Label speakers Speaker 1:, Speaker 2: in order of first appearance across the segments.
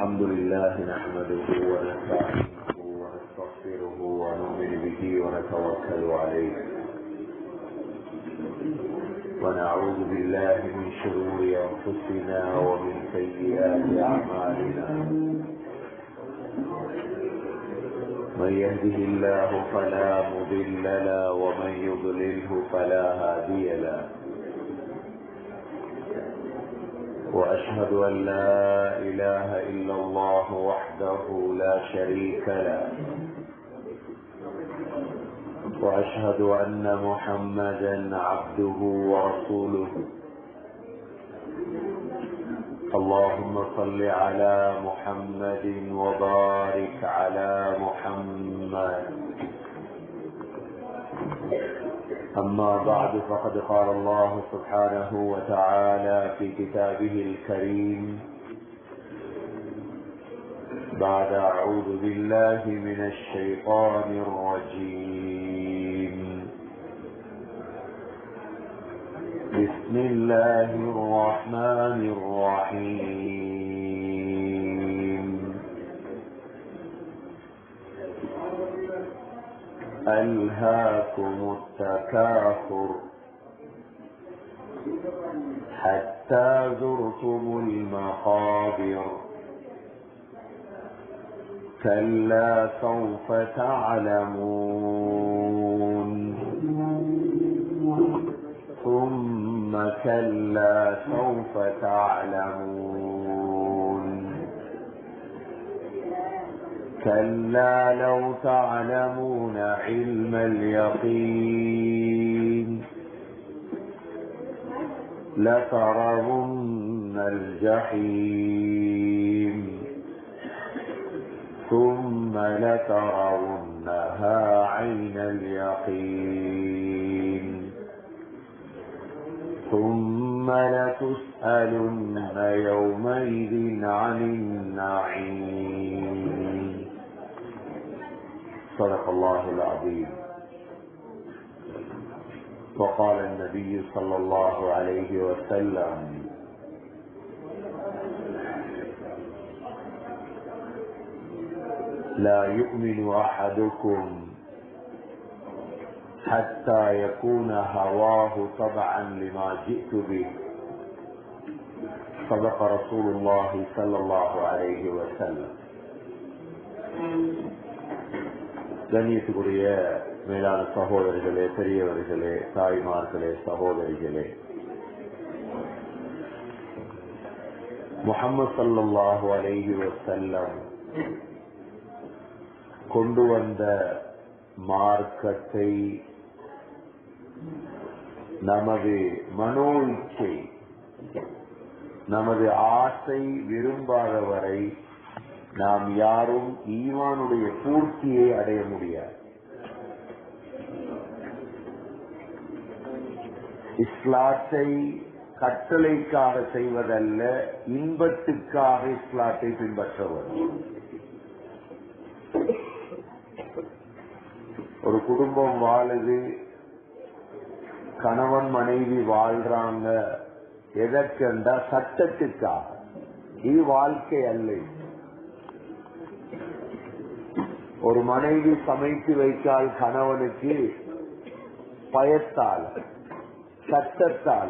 Speaker 1: الحمد لله نحمده ونستعينه ونستغفره ونؤمن به ونتوكل عليه ونعوذ بالله من شرور انفسنا ومن سيئات اعمالنا من يهده الله فلا مضل له ومن يضلله فلا هادي له واشهد ان لا اله الا الله وحده لا شريك له واشهد ان محمدا عبده ورسوله اللهم صل على محمد وبارك على محمد أما بعد فقد قال الله سبحانه وتعالى في كتابه الكريم بعد أعوذ بالله من الشيطان الرجيم بسم الله الرحمن الرحيم ألهاكم التكاثر حتى زرتم المقابر كلا سوف تعلمون ثم كلا سوف تعلمون كلا لو تعلمون علم اليقين لترون الجحيم ثم لترونها عين اليقين ثم لتسألن يومئذ عن النعيم صدق الله العظيم وقال النبي صلى الله عليه وسلم لا يؤمن احدكم حتى يكون هواه طبعا لما جئت به صدق رسول الله صلى الله عليه وسلم கண்ணியத்துக்குரிய மேலான சகோதரர்களே பெரியவர்களே தாய்மார்களே சகோதரிகளே முகமது சல்லாஹு அலைஹி வசல்லம் கொண்டு வந்த மார்க்கத்தை நமது மனோ இச்சை நமது ஆசை விரும்பாத வரை நாம் யாரும் ஈவானுடைய பூர்த்தியை அடைய முடியாது இஸ்லாத்தை கட்டளைக்காக செய்வதல்ல இன்பத்துக்காக இஸ்லாத்தை பின்பற்றுவது ஒரு குடும்பம் வாழுது கணவன் மனைவி வாழ்றாங்க எதற்கென்றா சட்டத்துக்காக இது வாழ்க்கை அல்ல ஒரு மனைவி சமைத்து வைத்தால் கணவனுக்கு பயத்தால சட்டத்தால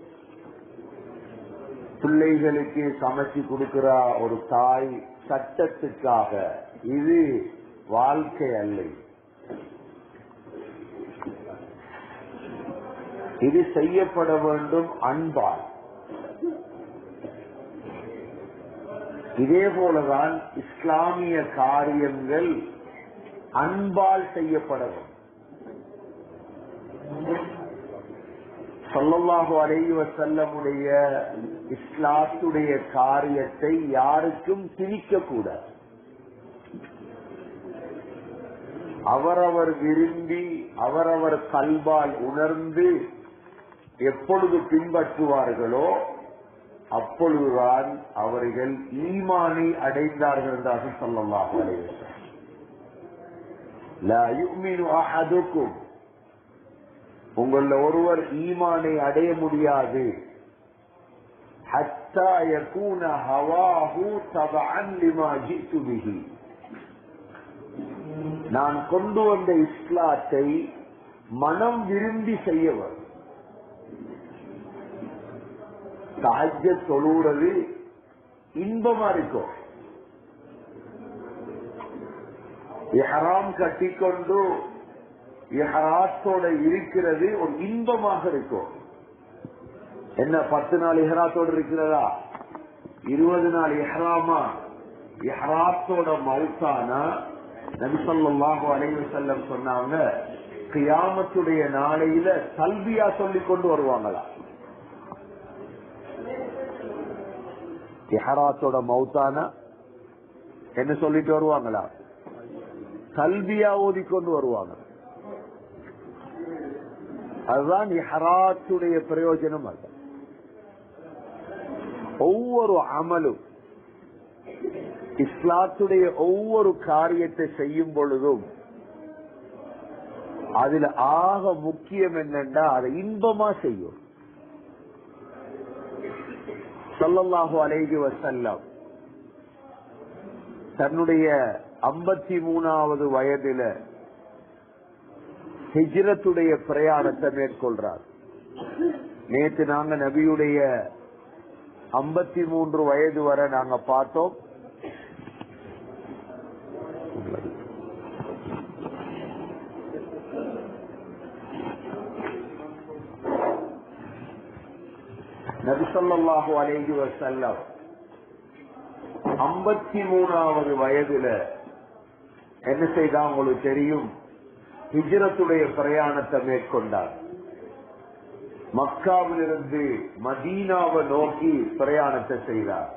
Speaker 1: பிள்ளைகளுக்கு சமைச்சு கொடுக்கிறா ஒரு தாய் சட்டத்துக்காக இது வாழ்க்கை அல்ல இது செய்யப்பட வேண்டும் அன்பால் இதே போலதான் இஸ்லாமிய காரியங்கள் அன்பால் செய்யப்படவும் சொல்லல்லாஹு அலைவ செல்லமுடைய இஸ்லாத்துடைய காரியத்தை யாருக்கும் திணிக்க கூடாது அவரவர் விரும்பி அவரவர் கல்வால் உணர்ந்து எப்பொழுது பின்பற்றுவார்களோ அப்பொழுதுதான் அவர்கள் ஈமானை அடைந்தார்கள் என்றாக சொல்லலாம் அஹதுக்கும் உங்கள ஒருவர் ஈமானை அடைய முடியாது حتى حتى يكون هواه تبعا لما جئت به நான் கொண்டு வந்த இஸ்லாத்தை மனம் விரும்பி செய்யவர் தாஜ தொழுறது இன்பமா இருக்கும் இஹராம் கட்டிக்கொண்டு இஹராத்தோட இருக்கிறது ஒரு இன்பமாக இருக்கும் என்ன பத்து நாள் இஹராத்தோட இருக்கிறதா இருபது நாள் இஹராமா இஹராத்தோட மவுத்தானா நபிசல்லாஹு அலைவு செல்லம் சொன்னாங்க கியாமத்துடைய நாளையில கல்வியா சொல்லி கொண்டு வருவாங்களா இஹராத்தோட மவுத்தானா என்ன சொல்லிட்டு வருவாங்களா கல்வியா ஓதிக்கொண்டு வருவாங்க அதுதான் இஹராத்துடைய பிரயோஜனம் அல்ல ஒவ்வொரு அமலும் இஸ்லாத்துடைய ஒவ்வொரு காரியத்தை செய்யும் பொழுதும் அதுல ஆக முக்கியம் என்னன்னா அதை இன்பமா செய்யும் சொல்லல்லாஹு அலைகி வசல்லம் தன்னுடைய ஐம்பத்தி மூணாவது வயதுல ஹிஜ்ரத்துடைய பிரயாணத்தை மேற்கொள்றார் நேற்று நாங்க நபியுடைய ஐம்பத்தி மூன்று வயது வரை நாங்க பார்த்தோம் நபிசல்லாஹு அலேஹி வசல்லம் ஐம்பத்தி மூணாவது வயதுல என்ன செய்தா உங்களுக்கு தெரியும் ஹிஜ்ரத்துடைய பிரயாணத்தை மேற்கொண்டார் மக்காவிலிருந்து மதீனாவை நோக்கி பிரயாணத்தை செய்தார்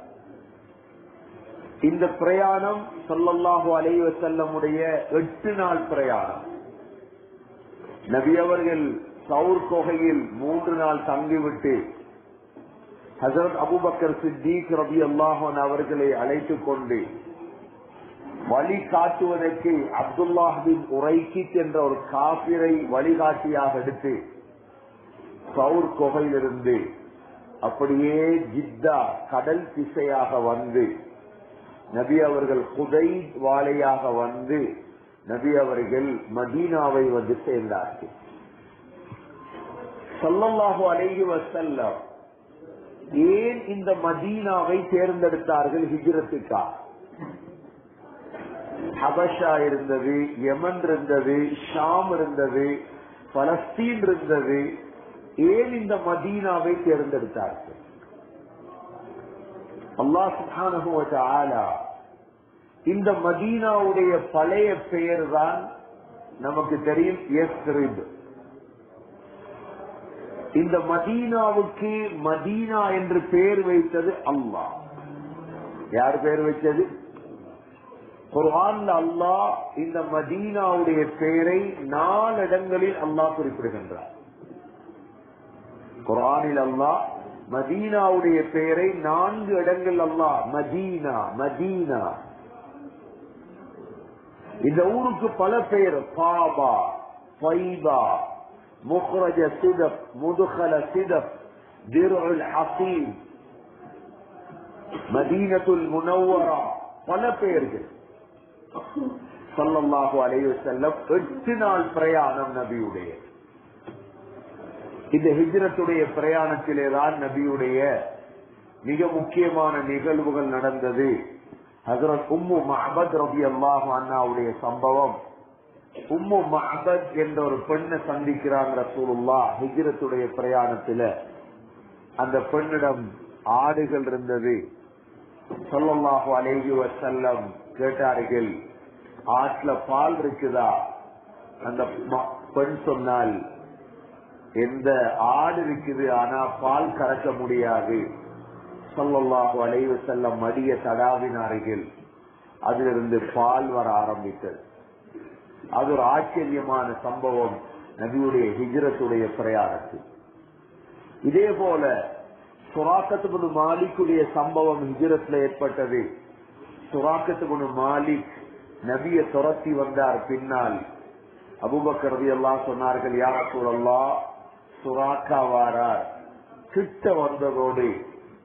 Speaker 1: இந்த பிரயாணம் சொல்லல்லாஹு அலைவ செல்லமுடைய எட்டு நாள் பிரயாணம் நபி அவர்கள் சவுர் கொகையில் மூன்று நாள் தங்கிவிட்டு ஹசரத் அபுபக்கர் சித்திக் ரபி அல்லாஹன் அவர்களை அழைத்துக் கொண்டு வழி காட்டுவதற்கு அப்துல்லாஹின் உரைக்கித் என்ற ஒரு காபிரை வழிகாட்டியாக எடுத்து சவுர் கொகையிலிருந்து அப்படியே ஜித்தா கடல் திசையாக வந்து நபி அவர்கள் குதை வாழையாக வந்து நபி அவர்கள் மதீனாவை வந்து சேர்ந்தார்கள் சொல்லல்லாஹு அலைஹி வசல்லம் ஏன் இந்த மதீனாவை தேர்ந்தெடுத்தார்கள் ஹிஜ்ரத்துக்கா ஹபஷா இருந்தது யமன் இருந்தது ஷாம் இருந்தது பலஸ்தீன் இருந்தது ஏன் இந்த மதீனாவை தேர்ந்தெடுத்தார்கள் அல்லா சுபானு இந்த மதீனாவுடைய பழைய பெயர் தான் நமக்கு தெரியும் எஸ்ரிப் இந்த மதீனாவுக்கு மதீனா என்று பெயர் வைத்தது அல்லாஹ் யார் பெயர் வைத்தது குர்ஆன்ல அல்லாஹ் இந்த மதீனாவுடைய பெயரை நாலு இடங்களில் அல்லாஹ் குறிப்பிடுகின்றார் குர்ஆனில் அல்லாஹ் மதீனாவுடைய பெயரை நான்கு இடங்கள் அல்லாஹ் மதீனா மதீனா இந்த ஊருக்கு பல பெயர் பாபா பைபா முஹ்ரஜ சிதப் முதுகல சிதப் திருள் ஹசீம் மதீனத்துல் முனவரா பல பெயர்கள் சல்லல்லாஹு அலைஹி செல்லம் எட்டு நாள் பிரயாணம் நபியுடைய இந்த ஹிஜ்ரத்துடைய பிரயாணத்திலே தான் நபியுடைய மிக முக்கியமான நிகழ்வுகள் நடந்தது ஹசரத் உம்மு மஹபத் ரபி அல்லாஹ் அண்ணாவுடைய சம்பவம் உம்மு மஹபத் என்ற ஒரு பெண்ணை சந்திக்கிறாங்க ரசூலுல்லா ஹிஜ்ரத்துடைய பிரயாணத்துல அந்த பெண்ணிடம் ஆடுகள் இருந்தது சொல்லல்லாஹு அலேஹி வசல்லம் கேட்டார்கள் ஆற்றுல பால் இருக்குதா அந்த பெண் சொன்னால் எந்த ஆடு இருக்குது ஆனா பால் கறக்க முடியாது சொல்லல்லாஹு அலைவு செல்லம் மடிய தடாவினார்கள் அதிலிருந்து பால் வர ஆரம்பித்தது அது ஒரு ஆச்சரியமான சம்பவம் நபியுடைய ஹிஜ்ரத்துடைய பிரயாணத்தில் இதே போல சுராக்கத்து மாலிக்குடைய சம்பவம் ஹிஜ்ரத்துல ஏற்பட்டது சுராக்கத்து மாலிக் நபிய துரத்தி வந்தார் பின்னால் அபுபக்கரதி எல்லாம் சொன்னார்கள் யார சூழல்லா சுராக்கா வாரார் கிட்ட வந்ததோடு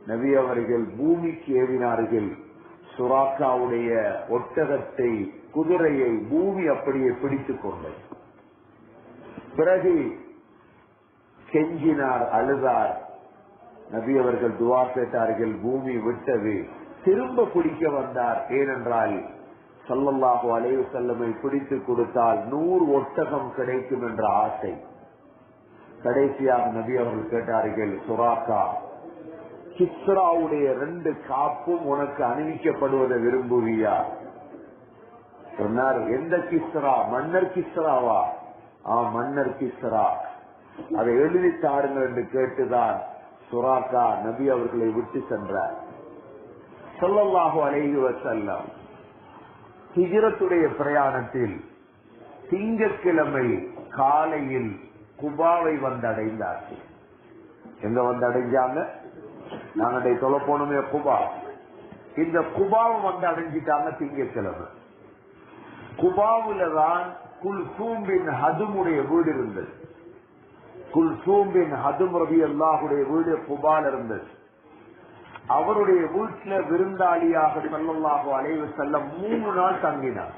Speaker 1: நபி அவர்கள் பூமிக்கு ஏவினார்கள் சுராக்காவுடைய ஒட்டகத்தை குதிரையை பூமி அப்படியே பிடித்துக் கொண்டது பிறகு கெஞ்சினார் அழுதார் நபி அவர்கள் துவா கேட்டார்கள் பூமி விட்டது திரும்ப பிடிக்க வந்தார் ஏனென்றால் சல்லல்லாஹு அலைவு செல்லமை பிடித்து கொடுத்தால் நூறு ஒட்டகம் கிடைக்கும் என்ற ஆசை கடைசியாக நபி அவர்கள் கேட்டார்கள் சுராக்கா கிஸ்ராவுடைய ரெண்டு காப்பும் உனக்கு அணிவிக்கப்படுவதை விரும்புவியா சொன்னார் எந்த கிஸ்ரா மன்னர் கிஸ்ராவா ஆ மன்னர் கிஸ்ரா அதை எழுதி தாருங்கள் என்று கேட்டுதான் சுராக்கா நபி அவர்களை விட்டு சென்றார் சொல்லல்லாஹு அலைஹி வசல்லம் ஹிஜரத்துடைய பிரயாணத்தில் திங்கட்கிழமை காலையில் குபாவை வந்தடைந்தார்கள் எங்க வந்து அடைஞ்சாங்க நாங்க தொலை போனோமே குபா இந்த குபாவை வந்து அடைஞ்சிட்டாங்க திங்கட்கிழமை குபாவுல தான் குல்சூம்பின் ஹதுமுடைய வீடு இருந்தது குல்சூம்பின் ஹதும் ரவி அல்லாஹுடைய வீடு குபால் இருந்தது அவருடைய வீட்டுல விருந்தாளியாக செல்லல்லாஹு அலைவு செல்ல மூணு நாள் தங்கினார்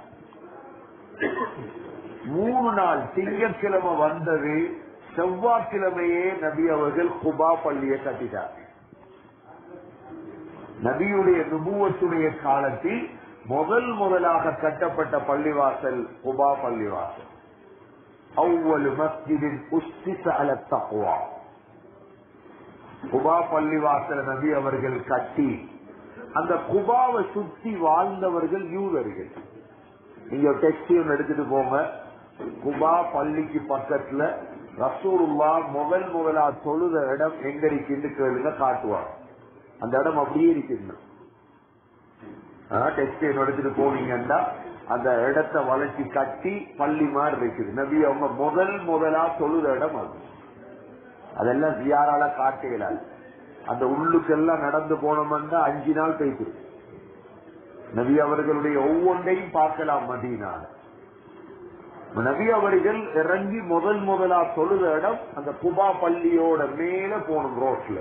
Speaker 1: மூணு நாள் திங்கட்கிழமை வந்தது செவ்வாய்க்கிழமையே நபி அவர்கள் குபா பள்ளியை கட்டிட்டார் நபியுடைய நுபுவத்துடைய காலத்தில் முதல் முதலாக கட்டப்பட்ட பள்ளிவாசல் குபா பள்ளிவாசல் அவ்வளவு மஸ்ஜிதின் உஸ்திச அல தக்குவா குபா பள்ளிவாசல் நபி அவர்கள் கட்டி அந்த குபாவை சுத்தி வாழ்ந்தவர்கள் யூதர்கள் நீங்க டெக்ஸ்டி ஒன்று எடுத்துட்டு போங்க குபா பள்ளிக்கு பக்கத்துல ரசூருல்லா முதல் முதலா தொழுத இடம் எங்க இருக்குன்னு கேளுங்க காட்டுவாங்க அந்த இடம் அப்படியே இருக்குங்க டெக்ஸ்ட் எடுத்துட்டு போனீங்கன்னா அந்த இடத்தை வளர்ச்சி கட்டி பள்ளி மாதிரி இருக்குது நபி அவங்க முதல் முதலா தொழுத இடம் அது அதெல்லாம் ஜியாரால காட்டேலாது அந்த உள்ளுக்கெல்லாம் நடந்து போனோம்னா அஞ்சு நாள் போயிட்டு நபி அவர்களுடைய ஒவ்வொன்றையும் பார்க்கலாம் மதீனால நபி அவர்கள் இறங்கி முதல் முதலா தொழுத இடம் அந்த குபா பள்ளியோட மேல போகணும் ரோட்ல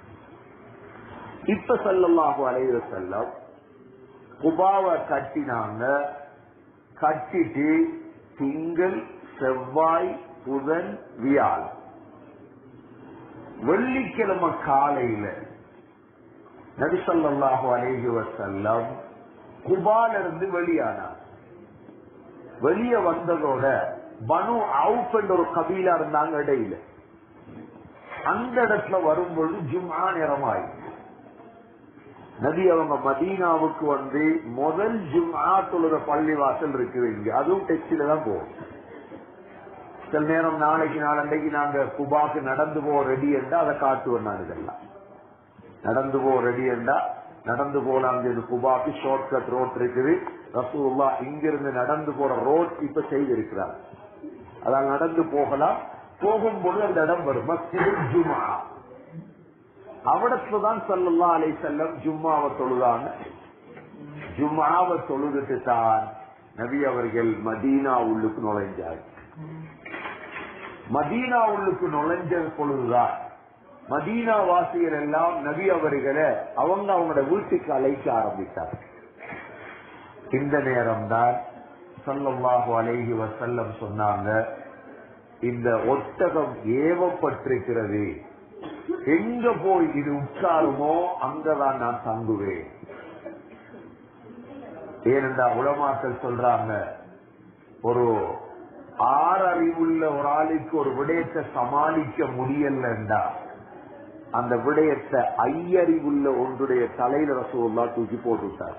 Speaker 1: இப்ப செல்லல்லாஹு அலைவ செல்லம் குபாவை கட்டினாங்க கட்டிட்டு திங்கள் செவ்வாய் புதன் வியாழன் வெள்ளிக்கிழமை காலையில நபிசல்லாஹு அலேஹி வசல்லம் குபால இருந்து வெளியானார் வெளியே வந்ததோட பனு அவுப் என்ற ஒரு கபீலா இருந்தாங்க இடையில அந்த இடத்துல வரும்பொழுது ஜும்மா நேரமாயி நபி அவங்க மதீனாவுக்கு வந்து முதல் ஜும்மா தொழுத பள்ளி வாசல் இருக்குது இங்க அதுவும் டெக்ஸ்டில தான் போகும் சில நேரம் நாளைக்கு நாளண்டைக்கு நாங்க குபாக்கு நடந்து போக ரெடி என்றா அதை காட்டுவோம் நான் இதெல்லாம் நடந்து போக ரெடி என்றா நடந்து போலாம் இது குபாக்கு ஷார்ட் கட் ரோட் இருக்குது ரசூல்லா இங்கிருந்து நடந்து போற ரோட் இப்ப செய்திருக்கிறார் அதான் நடந்து போகலாம் போகும்போது அந்த இடம் வரும் மஸ்ஜிதுல் ஜுமா அவடத்துலதான் சல்லல்லா அலை செல்லம் ஜும்மாவை தொழுதாங்க ஜும்மாவை தொழுதுட்டு தான் நபி அவர்கள் மதீனா உள்ளுக்கு நுழைஞ்சார் மதீனா உள்ளுக்கு நுழைஞ்ச பொழுதுதான் மதீனா வாசிகள் எல்லாம் நபி அவர்களை அவங்க அவங்களோட வீட்டுக்கு அழைக்க ஆரம்பித்தார் இந்த நேரம் தான் சல்லல்லாஹு அலைஹி வசல்லம் சொன்னாங்க இந்த ஒட்டகம் ஏவப்பட்டிருக்கிறது எங்க போய் இது உட்காருமோ அங்கதான் நான் தங்குவேன் ஏனென்றா உலமாக்கள் சொல்றாங்க ஒரு ஆறறிவுள்ள ஒரு ஆளுக்கு ஒரு விடயத்தை சமாளிக்க முடியலண்டா அந்த விடயத்தை ஐயறிவுள்ள ஒன்றுடைய தலையில ரசூல்லா தூக்கி போட்டுட்டார்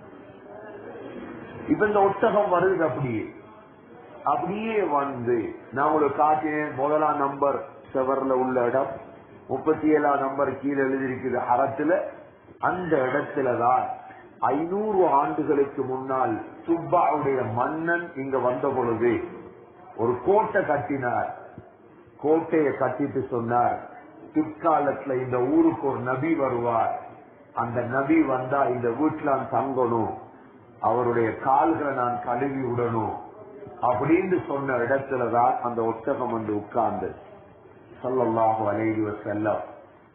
Speaker 1: இப்ப இந்த ஒட்டகம் வருது அப்படியே அப்படியே வந்து நான் உங்களுக்கு காட்டினேன் முதலாம் நம்பர் செவர்ல உள்ள இடம் முப்பத்தி ஏழாம் நம்பர் கீழே எழுதியிருக்குது அறத்துல அந்த இடத்துலதான் ஐநூறு ஆண்டுகளுக்கு முன்னால் சுப்பாவுடைய மன்னன் இங்க வந்த பொழுது ஒரு கோட்டை கட்டினார் கோட்டையை கட்டிட்டு சொன்னார் பிற்காலத்துல இந்த ஊருக்கு ஒரு நபி வருவார் அந்த நபி வந்தா இந்த வீட்டுல நான் தங்கணும் அவருடைய கால்களை நான் கழுவி விடணும் அப்படின்னு சொன்ன இடத்துலதான் அந்த ஒட்டகம் வந்து உட்கார்ந்து சொல்லல்லாஹு அலைஹி வஸல்லம்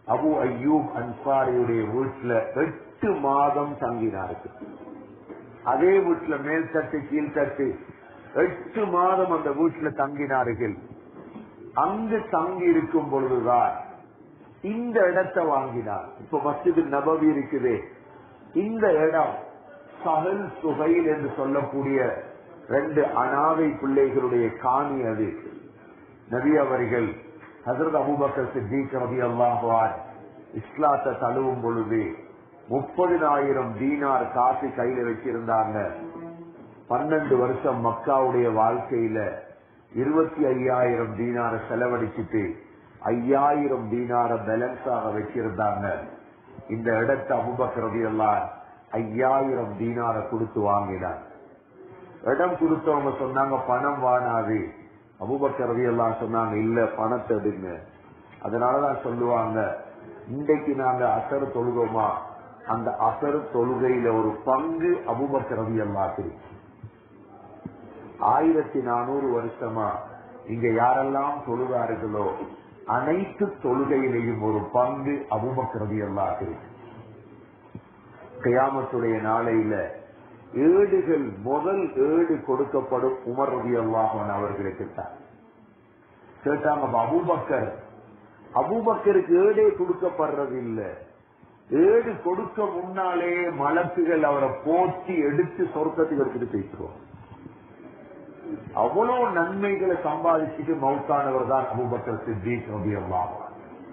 Speaker 1: அபு அய்யூப் அன்சாரியுடைய வீட்டுல எட்டு மாதம் தங்கினார்கள் அதே வீட்டுல மேல் தட்டு கீழ் தட்டு எட்டு மாதம் அந்த வீட்டுல தங்கினார்கள் அங்கு தங்கி இருக்கும் பொழுதுதான் இந்த இடத்தை வாங்கினார் இப்ப மஸ்ஜிது நபவி இருக்குதே இந்த இடம் சஹல் சுகைல் என்று சொல்லக்கூடிய ரெண்டு அனாதை பிள்ளைகளுடைய காணி அது நபி அவர்கள் ஹசரத் அபுபக்கர் சித்திக் ரபி அல்லாஹான் இஸ்லாத்தை தழுவும் பொழுது முப்பதினாயிரம் தீனார் காசு கையில வச்சிருந்தாங்க பன்னெண்டு வருஷம் மக்காவுடைய வாழ்க்கையில இருபத்தி ஐயாயிரம் தீனார செலவழிச்சிட்டு ஐயாயிரம் தீனார பேலன்ஸாக வச்சிருந்தாங்க இந்த இடத்தை அபுபக்கரதி எல்லாம் ஐயாயிரம் தீனார கொடுத்து வாங்கினார் இடம் கொடுத்தவங்க சொன்னாங்க பணம் வானாது அபுபக்கரதி எல்லாம் சொன்னாங்க இல்ல பணத்தை எடுங்க அதனாலதான் சொல்லுவாங்க இன்றைக்கு நாங்க அசர் தொழுகோமா அந்த அசர் தொழுகையில ஒரு பங்கு அபுபக்கரதி எல்லாத்திற்கு ஆயிரத்தி நானூறு வருஷமா இங்க யாரெல்லாம் தொழுதார்களோ அனைத்து தொழுகையிலையும் ஒரு பங்கு அபுபக்கரதி எல்லாத்திற்கு கியாமத்துடைய நாளையில ஏடுகள் முதல் ஏடு கொடுக்கப்படும் உமர் ரவி அல்லாஹன் அவர்களுக்கு தான் கேட்டாங்க அப்ப அபூபக்கர் அபூபக்கருக்கு ஏடே கொடுக்கப்படுறது இல்ல ஏடு கொடுக்க முன்னாலே மலக்குகள் அவரை போற்றி எடுத்து சொர்க்கத்துக்கு எடுத்துட்டு போயிட்டுருவோம் அவ்வளவு நன்மைகளை சம்பாதிச்சுட்டு மவுத்தானவர் தான் அபூபக்கர் சித்திக் ரவி அல்லாஹன்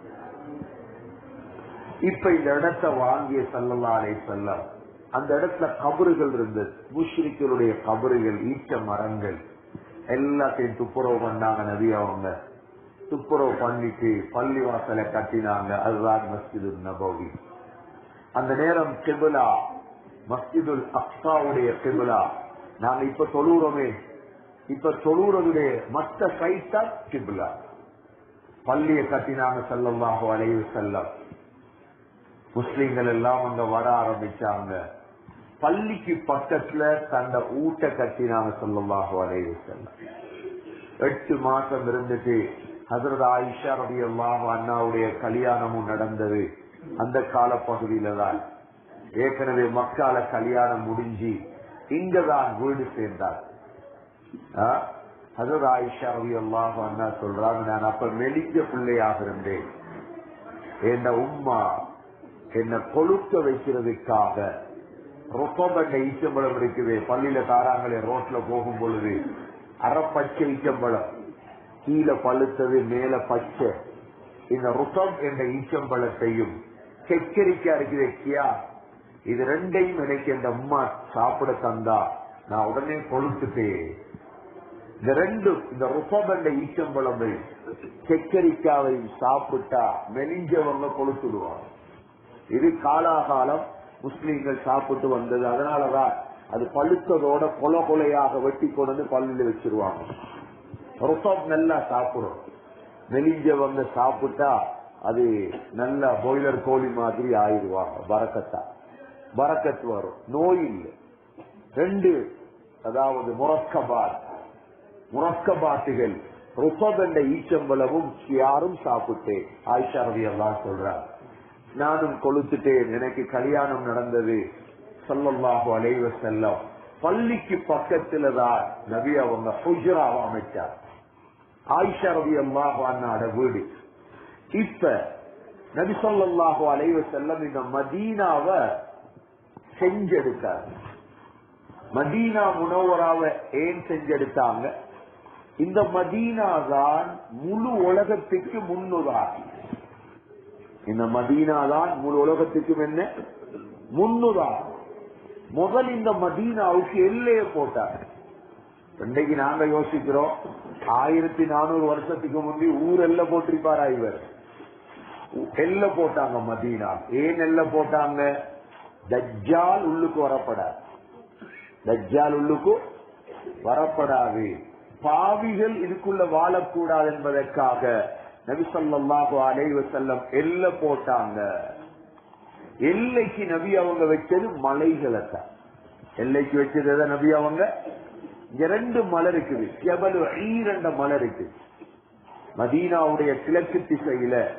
Speaker 1: இப்ப இந்த இடத்தை வாங்கிய சல்லல்லா அலை செல்லம் அந்த இடத்துல கபறுகள் இருந்தது முஷ்ரிக்களுடைய கபறுகள் ஈச்ச மரங்கள் எல்லாத்தையும் துப்புரவு பண்ணாங்க நபி அவங்க துப்புரவு பண்ணிட்டு பள்ளி வாசலை கட்டினாங்க அதுதான் மஸ்ஜிது நபவி அந்த நேரம் கிபிலா மஸ்ஜிதுல் அக்ஸாவுடைய கிபிலா நாங்க இப்ப தொழுறோமே இப்ப தொழுறதுடைய மற்ற சைட் தான் கிபிலா பள்ளியை கட்டினாங்க செல்லல்லாஹோ அலைவு செல்லம் முஸ்லிம்கள் எல்லாம் அங்க வர ஆரம்பிச்சாங்க பள்ளிக்கு பக்கத்துல தந்த ஊட்ட கட்டினாங்க சொல்லலாக வரைவு செல்லம் எட்டு மாசம் இருந்துட்டு ஹசரத் ஆயிஷா ரவி அல்லாஹ் அண்ணாவுடைய கல்யாணமும் நடந்தது அந்த கால பகுதியில தான் ஏற்கனவே மக்கால கல்யாணம் முடிஞ்சு இங்கதான் வீடு சேர்ந்தார் ஹசரத் ஆயிஷா ரவி அல்லாஹ் அண்ணா சொல்றாங்க நான் அப்ப மெலிஞ்ச பிள்ளையாக இருந்தேன் என் உம்மா என்ன கொழுக்க வைக்கிறதுக்காக ரொப்பம்பட்ட ஈச்சம்பழம் இருக்குது பள்ளியில தாராங்களே ரோட்ல போகும் பொழுது அறப்பச்சை ஈச்சம்பழம் கீழே பழுத்தது மேல பச்சை இந்த ருசம் என்ற ஈச்சம்பழத்தையும் கெச்சரிக்கா இருக்குது கியா இது ரெண்டையும் எனக்கு என் அம்மா சாப்பிட தந்தா நான் உடனே கொளுத்துட்டேன் இந்த ரெண்டும் இந்த ருசம் என்ற ஈச்சம்பழமை கெச்சரிக்காவை சாப்பிட்டா மெலிஞ்சவங்க கொளுத்துடுவாங்க இது காலாகாலம் முஸ்லீம்கள் சாப்பிட்டு வந்தது அதனாலதான் அது பழுத்ததோட கொலை கொலையாக வெட்டி கொண்டு வந்து பள்ளியில வச்சிருவாங்க ரொசம் நல்லா சாப்பிடும் மெலிஞ்சவங்க சாப்பிட்டா அது நல்ல பாய்லர் கோழி மாதிரி ஆயிடுவாங்க பறக்கத்தா பறக்கத்து வரும் நோய் இல்லை ரெண்டு அதாவது முரக்கபாத் முரக்கபாட்டுகள் ருசப் என்ற ஈச்சம்பளமும் யாரும் சாப்பிட்டேன் ஆயிஷா ரவி எல்லாம் சொல்றாங்க நானும் கொளுத்துட்டேன் எனக்கு கல்யாணம் நடந்தது சொல்லல்லாஹு அலைவ செல்லம் பள்ளிக்கு பக்கத்துல தான் நபி அவங்க ஹுஜராவை அமைச்சார் ஆயிஷா ரவி அல்லாஹு அண்ணாட வீடு இப்ப நபி சொல்லல்லாஹு அலைவ செல்லம் இந்த மதீனாவை செஞ்செடுத்தார் மதீனா முனவராவை ஏன் செஞ்செடுத்தாங்க இந்த மதீனா தான் முழு உலகத்துக்கு முன்னுதாரணம் இந்த மதீனா தான் முழு உலகத்துக்கும் என்ன முன்னுதான் முதல் இந்த மதீனாவுக்கு எல்லைய போட்டார் இன்றைக்கு நாங்க யோசிக்கிறோம் ஆயிரத்தி நானூறு வருஷத்துக்கு முந்தி ஊர் எல்ல போட்டிருப்பாரா இவர் எல்ல போட்டாங்க மதீனா ஏன் எல்ல போட்டாங்க தஜ்ஜால் உள்ளுக்கு வரப்படாது தஜ்ஜால் உள்ளுக்கு வரப்படாது பாவிகள் இதுக்குள்ள வாழக்கூடாது என்பதற்காக நபி சொல்லாஹு அலைவ செல்லம் எல்ல போட்டாங்க எல்லைக்கு நபி அவங்க வச்சது மலைகளை தான் எல்லைக்கு வச்சது எதை நபி அவங்க இங்க ரெண்டு மலை இருக்குது ஜபலு ஈரண்ட மலை இருக்கு மதீனாவுடைய கிழக்கு திசையில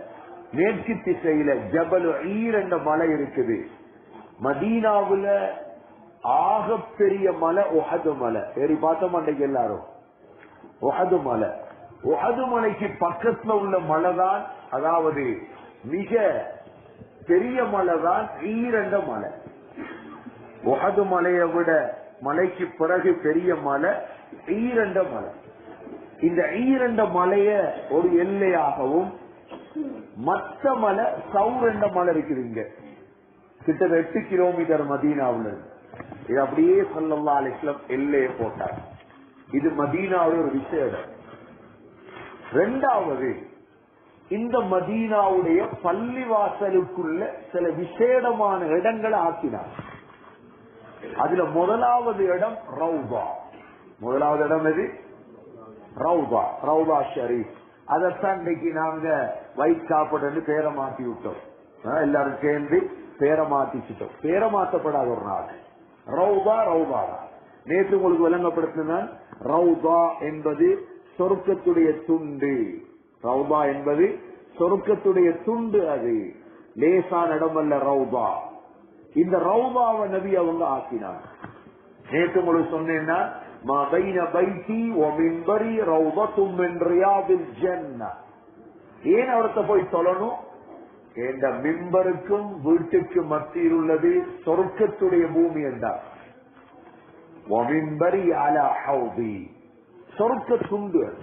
Speaker 1: மேற்கு திசையில ஜபலு ஈர் என்ற மலை இருக்குது மதீனாவுல ஆகப்பெரிய மலை ஒஹது மலை ஏறி பார்த்த மாட்டேங்க எல்லாரும் ஒஹது மலை ஒஹது மலைக்கு பக்கத்துல உள்ள மலை தான் அதாவது மிக பெரிய மலை தான் ஈரண்ட மலை ஒஹது மலையை விட மலைக்கு பிறகு பெரிய மலை ஈரண்ட மலை இந்த ஈரண்ட மலைய ஒரு எல்லையாகவும் மற்ற மலை சௌரண்ட மலை இருக்குது இங்க கிட்டத்தட்ட எட்டு கிலோமீட்டர் மதீனாவுல இருந்து. இது அப்படியே சல்லல்லா அலிஸ்லம் எல்லையை போட்டார் இது மதீனாவுடைய ஒரு விசேடம் ரெண்டாவது இந்த மதீனாவுடைய பள்ளிவாசலுக்குள்ள சில விசேடமான இடங்களை ஆக்கினார் அதுல முதலாவது இடம் ரவுபா முதலாவது இடம் எது ரவுபா ரவுபா ஷரீப் அதைத்தான் இன்னைக்கு நாங்க வைட் காப்படு பேரை மாத்தி விட்டோம் ஆ, எல்லாரும் சேர்ந்து பேரை மாத்திச்சிட்டோம் பேரை மாத்தப்படாத ஒரு நாள் ரவுபா ரவுபா நேற்று உங்களுக்கு விளங்கப்படுத்தினான் ரவுபா என்பது சொர்க்கத்துடைய துண்டு ரவுபா என்பது சொர்க்கத்துடைய துண்டு அது லேசான இடமல்ல ரவுபா இந்த ரவுபாவை நபி அவங்க ஆக்கினாங்க நேற்று உங்களுக்கு சொன்னேன்னா மா பைன பைத்தி ஓ மின்பரி ரவுபத்தும் மின் ரியாதில் ஜன்னah. ஏன் அவர்த்த போய் சொல்லணும் என்ற மிம்பருக்கும் வீட்டுக்கு மத்தியில் உள்ளது சொர்க்கத்துடைய பூமி என்றார் ஒமின்பரி அலா ஹவுதி சொர்க்க துண்டு அது.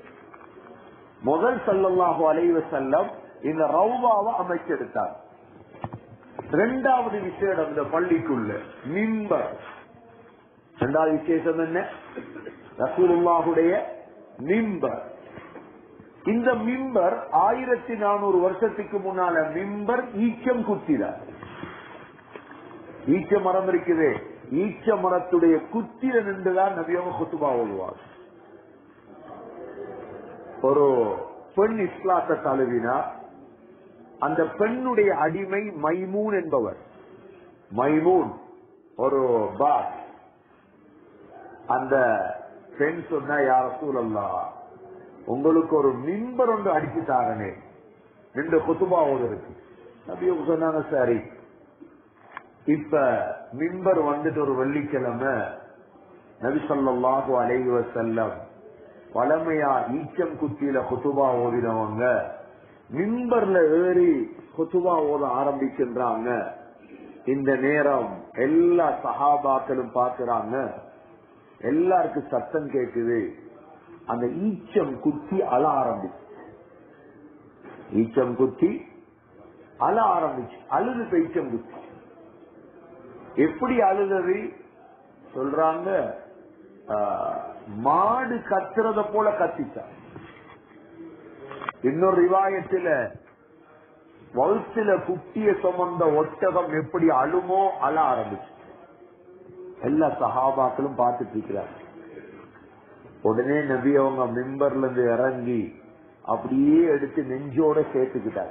Speaker 1: முதல் சல்லல்லாஹு அலைவ செல்லம் இந்த ரவுபாவை அமைச்செடுத்தார் இரண்டாவது விசேடம் இந்த பள்ளிக்குள்ள மிம்பர் இரண்டாவது விசேஷம் என்ன ரசூலுல்லாஹுடைய மிம்பர் இந்த மிம்பர் ஆயிரத்தி நானூறு வருஷத்துக்கு முன்னால மிம்பர் ஈச்சம் குத்தினார் ஈச்ச மரம் இருக்குது ஈச்ச மரத்துடைய குத்திர நின்றுதான் நபியவங்க குத்துபா ஓடுவார் ஒரு பெண் இஸ்லாத்தை தழுவினா அந்த பெண்ணுடைய அடிமை மைமூன் என்பவர் மைமூன் ஒரு பாஸ் அந்த பெண் சொன்னா யார சூழல்லா உங்களுக்கு ஒரு மிம்பர் ஒன்று அடிச்சு தாரனே ரெண்டு குத்துபா இருக்கு நபி அவங்க சொன்னாங்க சரி இப்ப மிம்பர் வந்துட்டு ஒரு வெள்ளிக்கிழமை நபி ஸல்லல்லாஹு அலைஹி வஸல்லம் பழமையா ஈச்சம் குத்தியில குத்துபா ஓதினவங்க மிம்பர்ல ஏறி குத்துபா ஓத ஆரம்பிக்கின்றாங்க இந்த நேரம் எல்லா சஹாபாக்களும் பார்க்கறாங்க எல்லாருக்கும் சத்தம் கேக்குது அந்த ஈச்சம் குத்தி அழ ஆரம்பிச்சு ஈச்சம் குத்தி அழ ஆரம்பிச்சு அழுது இப்ப ஈச்சம் குத்தி எப்படி அழுதது சொல்றாங்க ஆஹ், மாடு கத்துறத போல கத்திச்சா இன்னொரு ரிவாயத்துல வகுத்துல குட்டிய சுமந்த ஒட்டகம் எப்படி அழுமோ அழ ஆரம்பிச்சு எல்லா சஹாபாக்களும் பார்த்துட்டு இருக்கிறாங்க உடனே நபி அவங்க மிம்பர்ல இருந்து இறங்கி அப்படியே எடுத்து நெஞ்சோட சேர்த்துக்கிட்டாங்க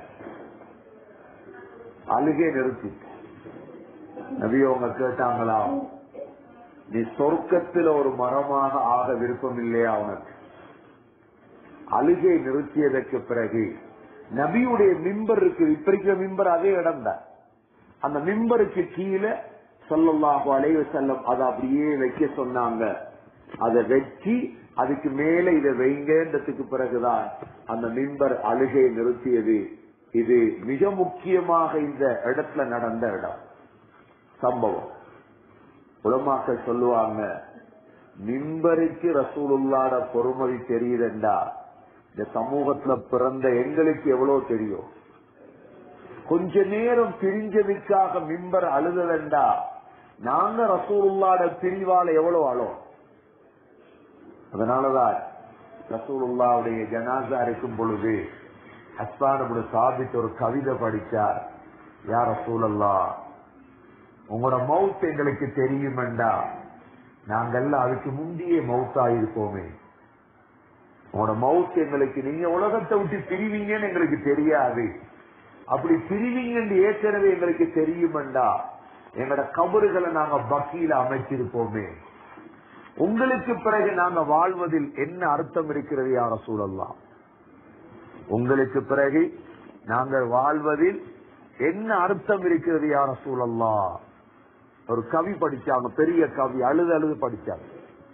Speaker 1: அழுகே நிறுத்தி நபி அவங்க கேட்டாங்களா நீ சொர்க்கத்துல ஒரு மரமாக ஆக விருப்பம் இல்லையா உனக்கு அழுகை நிறுத்தியதற்கு பிறகு நபியுடைய மிம்பர் இருக்கு இப்ப இருக்கிற மிம்பர் அதே இடம் தான் அந்த மிம்பருக்கு கீழே சொல்லல்லாஹு அலைவ செல்லம் அதை அப்படியே வைக்க சொன்னாங்க அதை வச்சு அதுக்கு மேல இதை வைங்கன்றதுக்கு பிறகுதான் அந்த மிம்பர் அழுகை நிறுத்தியது இது மிக முக்கியமாக இந்த இடத்துல நடந்த இடம் சம்பவம் உலமாக்கள் சொல்லுவாங்க மிம்பருக்கு ரசூலுல்லாட பொறுமதி தெரியுதுண்டா இந்த சமூகத்துல பிறந்த எங்களுக்கு எவ்வளவு தெரியும் கொஞ்ச நேரம் பிரிஞ்சதுக்காக மிம்பர் அழுதலண்டா நாங்க ரசூலுல்லாட பிரிவால எவ்வளவு அழும் அதனாலதான் ரசூலுல்லாவுடைய ஜனாசா இருக்கும் பொழுது ஹஸ்தானபுட சாபித் ஒரு கவிதை படிச்சார் யார் ரசூலல்லா உங்களோட மவுத் எங்களுக்கு தெரியுமெண்டா நாங்கெல்லாம் அதுக்கு முந்தைய மவுத்தா இருப்போமே உங்களோட மவுத் எங்களுக்கு நீங்க உலகத்தை விட்டு பிரிவீங்கன்னு எங்களுக்கு தெரியாது அப்படி பிரிவீங்கன்னு ஏற்கனவே எங்களுக்கு தெரியுமெண்டா எங்களோட கபறுகளை நாங்க பக்கியில அமைச்சிருப்போமே உங்களுக்கு பிறகு நாங்க வாழ்வதில் என்ன அர்த்தம் இருக்கிறது யார சூழல்லாம் உங்களுக்கு பிறகு நாங்கள் வாழ்வதில் என்ன அர்த்தம் இருக்கிறது யார சூழல்லா ஒரு கவி படிச்சாங்க பெரிய கவி அழுது அழுது படிச்சாங்க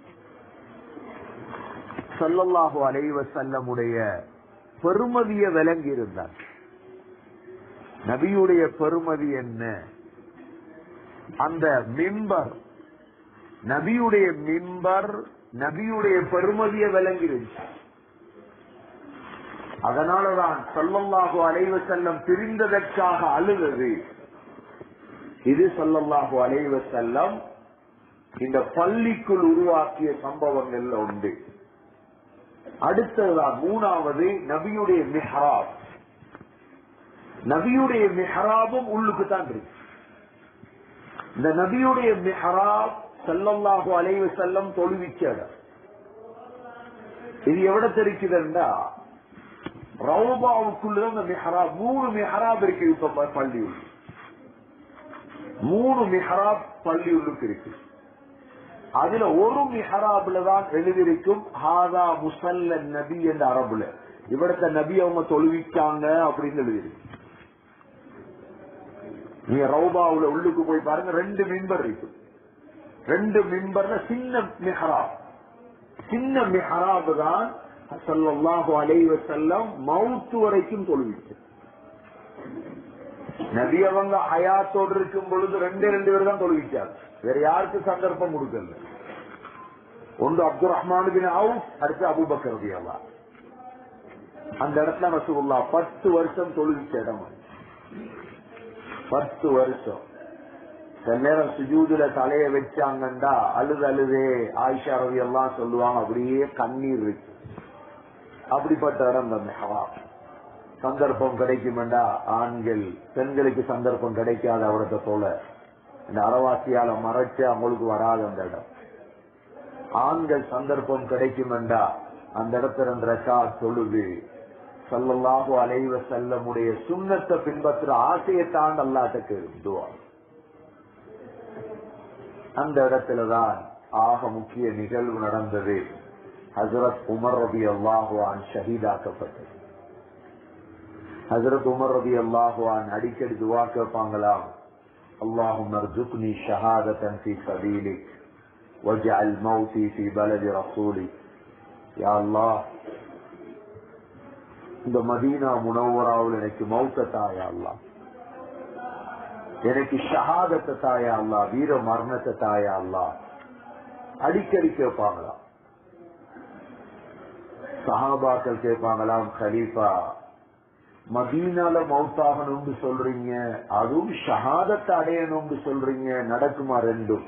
Speaker 1: சல்லல்லாஹு அலைவ செல்லமுடைய பெருமதிய விளங்கி இருந்தார் நபியுடைய பெருமதி என்ன அந்த மிம்பர் நபியுடைய மிம்பர் நபியுடைய பெருமதிய விளங்கி இருந்துச்சு அதனாலதான் சொல்லல்லாஹு அலைவ செல்லம் பிரிந்ததற்காக அழுதது இது சொல்லல்லாஹு அலைவ செல்லம் இந்த பள்ளிக்குள் உருவாக்கிய சம்பவங்கள்ல உண்டு அடுத்ததுதான் மூணாவது நபியுடைய மிஹராப் நபியுடைய மிஹராபும் உள்ளுக்கு தான் இருக்கு இந்த நபியுடைய மிஹராப் செல்லல்லாஹு அலைவ செல்லம் தொழுவிச்ச இடம் இது எவ்வளவு தெரிக்குதுண்டா ரவுபாவுக்குள்ளதான் இந்த மிஹராப் மூணு மிஹராப் இருக்கு இப்ப பள்ளி உள்ள மூணு மிஹராப் பள்ளி உள்ளுக்கு இருக்கு அதுல ஒரு மிஹராப்ல தான் எழுதியிருக்கும் ஹாதா முசல்ல நபி என்ற அரபுல இവിടത്തെ நபி அவங்க தொழுவிக்காங்க அப்படின்னு எழுதியிருக்கு நீங்க ரவுபாவுல உள்ளுக்கு போய் பாருங்க ரெண்டு மிம்பர் இருக்கு ரெண்டு மிம்பர்ல சின்ன மிஹராப் சின்ன மிஹராப் தான் சல்லாஹு அலைவ செல்லம் மவுத்து வரைக்கும் தொழுவிச்சு நபி அவங்க ஹயாத்தோடு இருக்கும் பொழுது ரெண்டே ரெண்டு பேர் தான் தொழுவிச்சார் வேற யாருக்கு சந்தர்ப்பம் கொடுக்கல ஒன்று அப்துல் ரஹ்மான் பின் அவுப் அடுத்து அபுபக்கர் ரதியல்லா அந்த இடத்துல ரசூல்லா பத்து வருஷம் தொழுவிச்ச இடம் அது. பத்து வருஷம் சில நேரம் சுஜூதுல தலைய வச்சாங்கண்டா அழுது அழுதே ஆயிஷா ரவி எல்லாம் சொல்லுவாங்க அப்படியே கண்ணீர் இருக்கு அப்படிப்பட்ட இடம் தான் மெஹவா சந்தர்ப்பம் கிடைக்குமெண்டா ஆண்கள் பெண்களுக்கு சந்தர்ப்பம் கிடைக்காத அவரத்தை போல இந்த அறவாசியால மறைச்சு அவங்களுக்கு வராது அந்த இடம் ஆண்கள் சந்தர்ப்பம் கிடைக்குமெண்டா அந்த இடத்துல ரெண்டு ரெக்கா தொழுது சல்லல்லாஹு அலைவ செல்லமுடைய சுண்ணத்தை பின்பற்ற ஆசையை தாண்ட அல்லாட்ட கேடுவா அந்த இடத்துலதான் ஆக முக்கிய நிகழ்வு நடந்தது ஹசரத் உமர் ரபி அல்லாஹுவான் ஷஹீதாக்கப்பட்டது ஹசரத் உமர் ரபி அல்லாஹுவான் அடிக்கடி துவா கேட்பாங்களாம் اللهم ارزقني شهادة في سبيلك واجعل موتي في بلد رسولك يا الله இந்த மதீனா முனவராவில் எனக்கு மௌத்த தாயா அல்லா எனக்கு ஷஹாதத்தை தாயா அல்லா வீர மரணத்தை தாயா அல்லா அடிக்கடி கேட்பாங்களா சஹாபாக்கள் கேட்பாங்களாம் கலீஃபா மதீனால மௌத்தாகணும்னு சொல்றீங்க அதுவும் ஷஹாதத்தை அடையணும்னு சொல்றீங்க நடக்குமா ரெண்டும்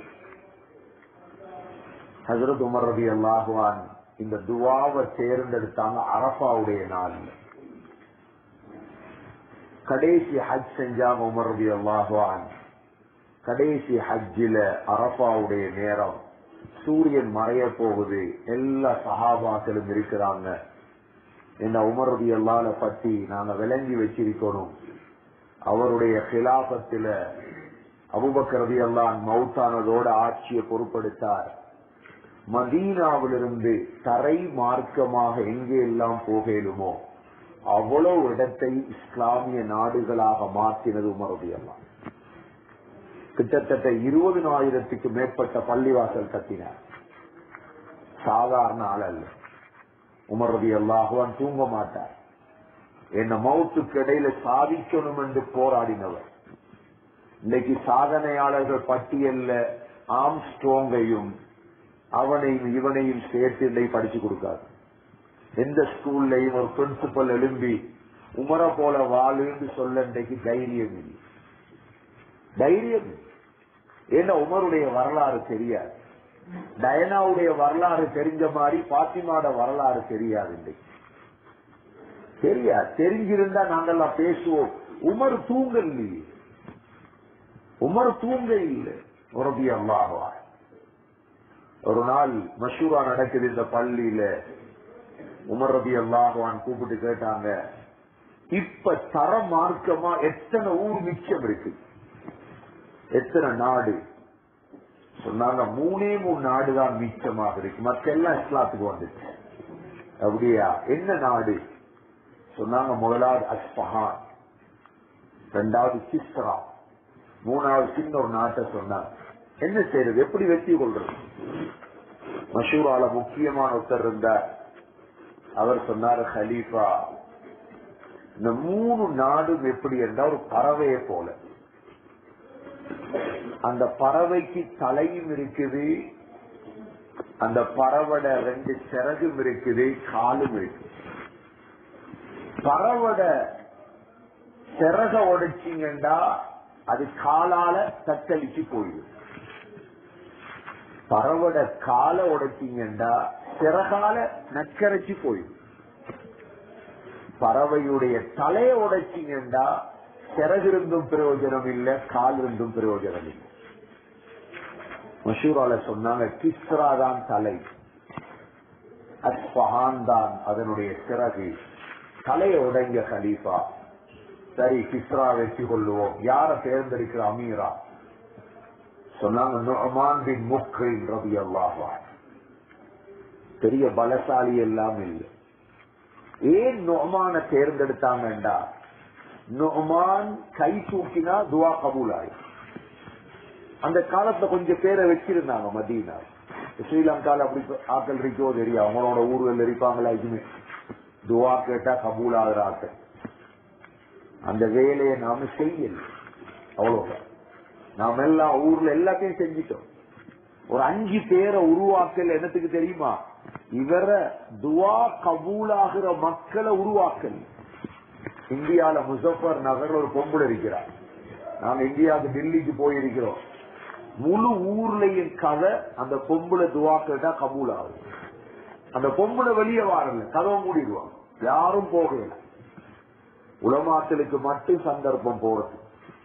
Speaker 1: ஹசரத் உமர் ரபி அல்லாஹுவான் இந்த துவாவை தேர்ந்தெடுத்தாங்க அரபாவுடைய நாள் கடைசி ஹஜ் செஞ்சாங்க உமர் ரபி அல்லாஹுவான் கடைசி ஹஜ்ஜில அரபாவுடைய நேரம் சூரியன் மறைய போகுது எல்லா சஹாபாக்களும் இருக்கிறாங்க என்ன உமர் ரபி அல்லால பத்தி நாங்க விளங்கி வச்சிருக்கணும் அவருடைய கிலாபத்தில அபுபக்கர் ரபி அல்லான் மவுத்தானதோட ஆட்சியை பொறுப்படுத்தார் மதீனாவிலிருந்து தரை மார்க்கமாக எங்கே எல்லாம் போகலுமோ அவ்வளவு இடத்தை இஸ்லாமிய நாடுகளாக மாற்றினது உமரது எல்லாம் கிட்டத்தட்ட இருபதுனாயிரத்துக்கு மேற்பட்ட பள்ளிவாசல் கட்டினார் சாதாரண ஆள் அல்ல உமரது அல்லாஹுவான் தூங்க மாட்டார் என்ன மவுத்துக்கு இடையில சாதிக்கணும் என்று போராடினவர் இன்னைக்கு சாதனையாளர்கள் பட்டியல்ல ஆம் ஸ்ட்ரோங்கையும் அவனையும் இவனையும் சேர்த்து இன்னை படிச்சு கொடுக்காது எந்த ஸ்கூல்லையும் ஒரு பிரின்சிபல் எழும்பி உமர போல வாழுன்னு சொல்ல இன்றைக்கு தைரியம் இல்லை தைரியம் இல்லை. ஏன்னா உமருடைய வரலாறு தெரியாது டயனாவுடைய வரலாறு தெரிஞ்ச மாதிரி பாத்திமாட வரலாறு தெரியாது இன்றைக்கு தெரியாது தெரிஞ்சிருந்தா நாங்கெல்லாம் பேசுவோம் உமர் தூங்க இல்லையே உமர் தூங்க இல்லை உறவி அல்லாஹா ஒரு நாள் மஷூரா நடக்குது இந்த பள்ளியில உமர் ரபி அல்லாஹான் கூப்பிட்டு கேட்டாங்க இப்ப தர மார்க்கமா எத்தனை ஊர் மிச்சம் இருக்கு எத்தனை நாடு சொன்னாங்க மூணே மூணு நாடு தான் மிச்சமாக இருக்கு மத்த எல்லாம் இஸ்லாத்துக்கு வந்துச்சு அப்படியா என்ன நாடு சொன்னாங்க முதலாவது அஸ்பஹான் ரெண்டாவது கிஸ்ரா மூணாவது சின்ன ஒரு நாட்டை சொன்னார் என்ன செய்யறது எப்படி வெற்றி கொள்றது மஷூரால முக்கியமான ஒருத்தர் இருந்தார் அவர் சொன்னார் ஹலீஃபா இந்த மூணு நாடும் எப்படி என்றால் ஒரு பறவையை போல அந்த பறவைக்கு தலையும் இருக்குது அந்த பறவோட ரெண்டு சிறகும் இருக்குது காலும் இருக்கு பறவோட சிறக உடைச்சிங்கன்னா அது காலால தத்தளிச்சு போயிடும் பறவோட காலை உடைச்சிங்கன்னா சிறகால நக்கரைச்சு போயிடும் பறவையுடைய தலையை உடைச்சிங்கன்னா சிறகு இருந்தும் பிரயோஜனம் இல்ல கால் இருந்தும் பிரயோஜனம் இல்லை மஷூரால சொன்னாங்க கிஸ்ரா தான் தலை அஸ்பஹான் தான் அதனுடைய சிறகு தலையை உடைங்க கலீஃபா சரி கிஸ்ரா வெற்றி கொள்ளுவோம் யார தேர்ந்தெடுக்கிற அமீரா சொன்னாங்க நுஅமான் பின் முக்ரின் ரலியல்லாஹு அன்ஹு. பெரிய பலசாலி எல்லாம் இல்லை ஏன் நொமான தேர்ந்தெடுத்தாங்கண்டா நொமான் கை தூக்கினா துவா கபூல் ஆயிடும் அந்த காலத்துல கொஞ்சம் பேரை வச்சிருந்தாங்க மதீனா ஸ்ரீலங்கால அப்படி ஆக்கள் இருக்கோ தெரியும் அவங்களோட ஊர்கள் இருப்பாங்களா இதுமே துவா கேட்டா கபூல் ஆகிற ஆக்கள் அந்த வேலையை நாம செய்யல அவ்வளவுதான் நாம எல்லாம் ஊர்ல எல்லாத்தையும் செஞ்சிட்டோம் ஒரு அஞ்சு பேரை உருவாக்கல் என்னத்துக்கு தெரியுமா இவரை துவா கபூலாகிற மக்களை உருவாக்கல் இந்தியால முசஃபர் நகர்ல ஒரு பொம்பளை இருக்கிறார் நாங்க இந்தியாவுக்கு டெல்லிக்கு போயிருக்கிறோம் முழு ஊர்லயும் கதை அந்த பொம்பளை துவா கேட்டா கபூல் ஆகுது அந்த பொம்பளை வெளியே வாரல கதவை மூடிடுவாங்க யாரும் போகல உலமாக்களுக்கு மட்டும் சந்தர்ப்பம் போறது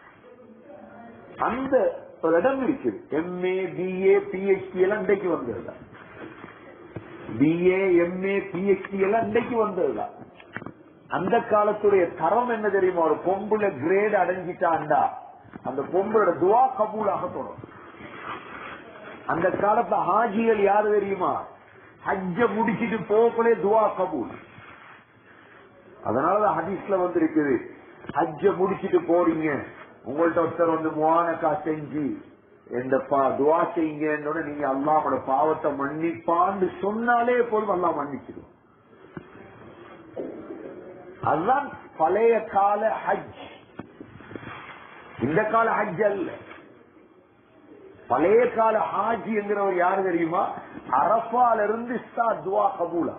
Speaker 1: அந்த ஒரு இடம் இருக்குது எம்ஏ பிஏ பிஹெச்டி எல்லாம் இன்றைக்கு வந்ததுதான் பிஏ எம்ஏ பிஹெச்டி எல்லாம் இன்றைக்கு வந்ததுதான் அந்த காலத்துடைய தரம் என்ன தெரியுமா ஒரு பொம்புல கிரேட் அடைஞ்சிட்டாண்டா அந்த பொம்பளோட துவா கபூலாக தொடரும் அந்த காலத்துல ஹாஜிகள் யாரு தெரியுமா ஹஜ்ஜ முடிச்சிட்டு போகலே துவா கபூல் அதனாலதான் ஹதீஸ்ல வந்து இருக்குது ஹஜ்ஜ முடிச்சிட்டு போறீங்க உங்கள்ட்ட ஒருத்தர் வந்து முவானக்கா செஞ்சு இந்த பா- துவா செய்யுங்க நீங்க அல்லாமோட பாவத்தை மன்னிப்பான்னு சொன்னாலே போதும் அல்லா மன்னிச்சிடும் அதுதான் பழைய கால ஹஜ் இந்த கால ஹஜ் அல்ல பழைய கால ஹாஜி என்கிறவர் யாரு தெரியுமா அரபால இருந்து ஸ்டார்ட் துவா கபூலா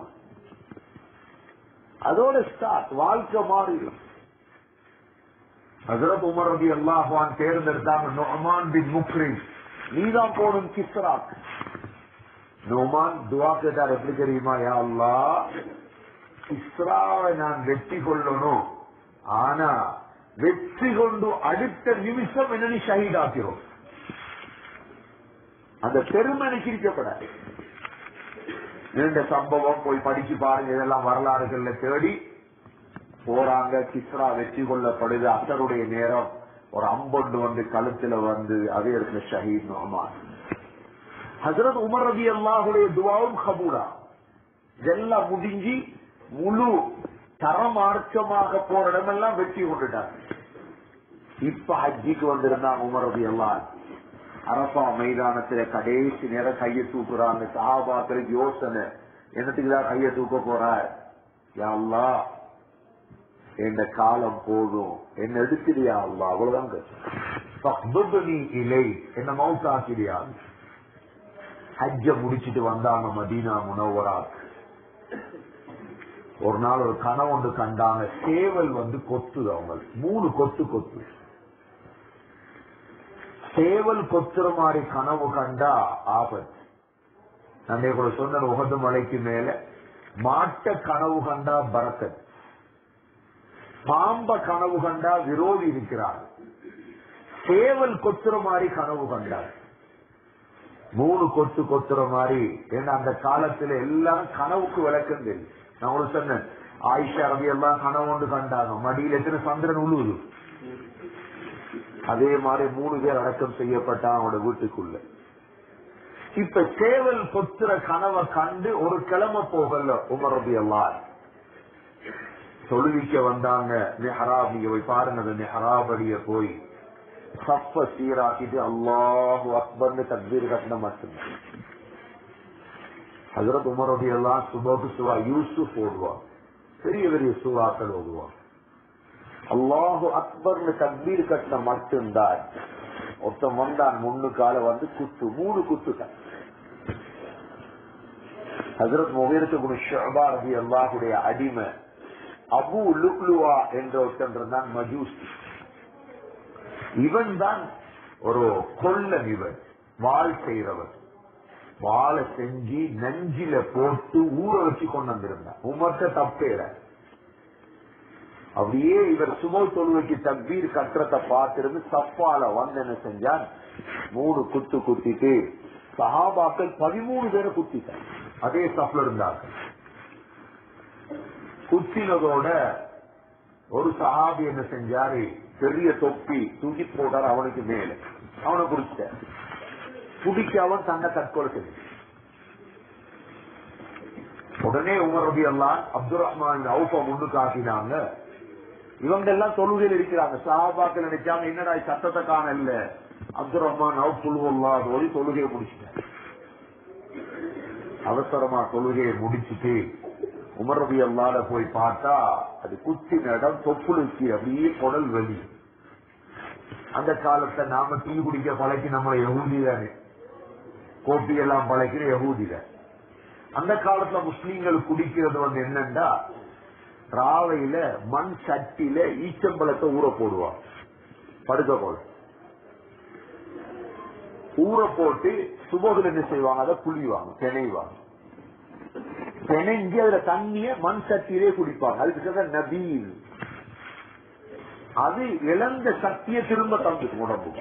Speaker 1: அதோட ஸ்டார்ட் வாழ்க்கை மாறிடும் ஹசரத் உமர் ரபி அல்லாஹான் தேர்ந்தெடுத்தாங்க நொமான் பின் முக்ரின் நீதான் போடும் கிஸ்ராக் நொமான் துவா கேட்டார் எப்படி தெரியுமா யா அல்லாஹ் இஸ்ராவை நான் வெற்றி கொள்ளணும் ஆனா வெற்றி கொண்டு அடுத்த நிமிஷம் என்ன நீ ஷஹீதாக்கிறோம் அந்த பெருமை நிச்சரிக்கப்படாது நீண்ட சம்பவம் போய் படிச்சு பாருங்க இதெல்லாம் வரலாறுகள்ல தேடி போறாங்க கிஸ்ரா வெற்றி கொள்ளப்படுது அசருடைய நேரம் ஒரு அம்பொண்டு வந்து கழுத்துல வந்து அதே இடத்துல ஷஹீத் நோமான் ஹசரத் உமர் ரபி அல்லாஹுடைய துவாவும் கபூலா இதெல்லாம் முடிஞ்சு முழு தரமார்க்கமாக போற இடமெல்லாம் வெற்றி கொண்டுட்டாங்க இப்ப ஹஜ்ஜிக்கு வந்திருந்தாங்க உமர் ரபி அல்லாஹ் அரப்பா மைதானத்துல கடைசி நேரம் கையை தூக்குறாங்க சஹாபாக்களுக்கு யோசனை என்னத்துக்குதான் கையை தூக்க போறார் யா அல்லாஹ் என் காலம் போதும் என்ன எடுத்துடியா அல்லா அவ்வளவுதான் ஃபக்துப்னி இலை என்ன மவுத்தாக்கிடியா ஹஜ்ஜ முடிச்சிட்டு வந்தாங்க மதீனா முனவராக் ஒரு நாள் ஒரு கனவு ஒன்று கண்டாங்க சேவல் வந்து கொத்துது அவங்க மூணு கொத்து கொத்து சேவல் கொத்துற மாதிரி கனவு கண்டா ஆபத்து நான் கூட சொன்ன உகது மலைக்கு மேல மாட்ட கனவு கண்டா பரக்கத் பாம்ப கனவு கண்டா விரோதி இருக்கிறார் சேவல் கொத்துற மாதிரி கனவு கண்டார் மூணு கொத்து கொத்துற மாதிரி ஏன்னா அந்த காலத்துல எல்லாம் கனவுக்கு விளக்கம் தெரியும் நான் உங்களுக்கு சொன்னேன் ஆயிஷா ரவி எல்லாம் கனவு ஒன்று கண்டாங்க மடியில் எத்தனை சந்திரன் உழுவுது அதே மாதிரி மூணு பேர் அடக்கம் செய்யப்பட்டான் அவனோட வீட்டுக்குள்ள இப்ப சேவல் கொத்துற கனவை கண்டு ஒரு கிழமை போகல உமர் ரபி எல்லாம் தொழுவிக்க வந்தாங்க நெஹராப் நீங்க போய் பாருங்க அந்த நெஹராப் அடிய போய் சப்ப சீராக்கிட்டு அல்லாஹு அக்பர்னு தக்பீர் கட்டின மட்டும்தான் ஹசரத் உமருடைய எல்லாம் சுபோக்கு சுவா யூசுப் ஓடுவான் பெரிய பெரிய சுவாக்கள் ஓடுவான் அல்லாஹு அக்பர்னு தக்பீர் கட்டின மட்டும்தான் ஒருத்தன் வந்தான் முன்னுக்கால வந்து குத்து மூணு குத்துட்டான் ஹசரத் முகீரத்து ஷபா ரபி அல்லாஹுடைய அடிமை அபு லுக்லுவா என்ற ஒருத்தன் இருந்தான் மஜூஸ் இவன் தான் ஒரு கொல்லன் இவன் வாழ் செய்கிறவன் வாழை செஞ்சு நெஞ்சில போட்டு ஊற வச்சு கொண்டு வந்திருந்தான் உமர்த்த தப்பேற அப்படியே இவர் சுமோ தொழுவைக்கு தக்பீர் கட்டுறத பார்த்திருந்து சப்பால வந்து என்ன செஞ்சான் மூணு குத்து குத்திட்டு சஹாபாக்கள் பதிமூணு பேரை குத்திட்டான் அதே சப்ல இருந்தாங்க குத்தினதோட ஒரு சஹாபி என்ன செஞ்சாரு பெரிய தொப்பி தூக்கி போட்டார் அவனுக்கு மேல அவனை குடிச்ச குடிக்க அவன் தன்னை தற்கொலை செஞ்சு உடனே உமர் ரபி எல்லாம் அப்துல் ரஹ்மான் அவுப்ப முன்னு காட்டினாங்க இவங்க எல்லாம் தொழுகையில் இருக்கிறாங்க சஹாபாக்கள் நினைச்சாங்க என்னடா சத்தத்தை காண இல்ல அப்துல் ரஹ்மான் அவுப் புல்லுல்லா ஓடி தொழுகையை முடிச்சிட்டேன் அவசரமா தொழுகையை முடிச்சுட்டு உமர் ரபி அல்லாத போய் பார்த்தா அது குத்தி இடம் தொப்புளுக்கு அப்படியே குடல் வலி அந்த காலத்தை நாம டீ குடிக்க பழக்கி நம்ம யகூதி தானே கோப்பி எல்லாம் பழக்கிற யகூதில அந்த காலத்துல முஸ்லீம்கள் குடிக்கிறது வந்து என்னன்னா ராவையில மண் சட்டியில ஈச்சம்பழத்தை ஊற போடுவான் படுக்க போல ஊற போட்டு சுபோதில் என்ன செய்வாங்க அதை புளிவாங்க பிணைவாங்க பிணைஞ்சு அதுல தண்ணிய மண் சட்டியிலே குடிப்பாங்க அதுக்கு பேர் நபீல் அது இழந்த சக்தியை திரும்ப தந்துட்டு உடம்பு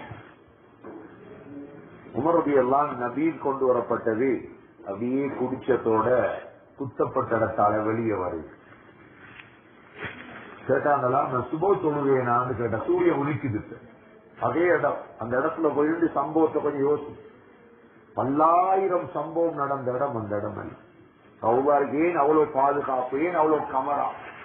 Speaker 1: உமருடைய எல்லாம் நபீல் கொண்டு வரப்பட்டது அப்படியே குடிச்சத்தோட குத்தப்பட்ட இடத்தால வெளியே வருது கேட்டாங்களா நான் சுபோ தொழுகையை நான் கேட்டேன் சூரியன் உதிக்குது அதே இடம் அந்த இடத்துல போயிருந்து சம்பவத்தை கொஞ்சம் யோசி பல்லாயிரம் சம்பவம் நடந்த இடம் அந்த இடம் அல்ல கௌபாருக்கு ஏன் அவ்வளவு பாதுகாப்பு ஏன் அவ்வளவு கமரா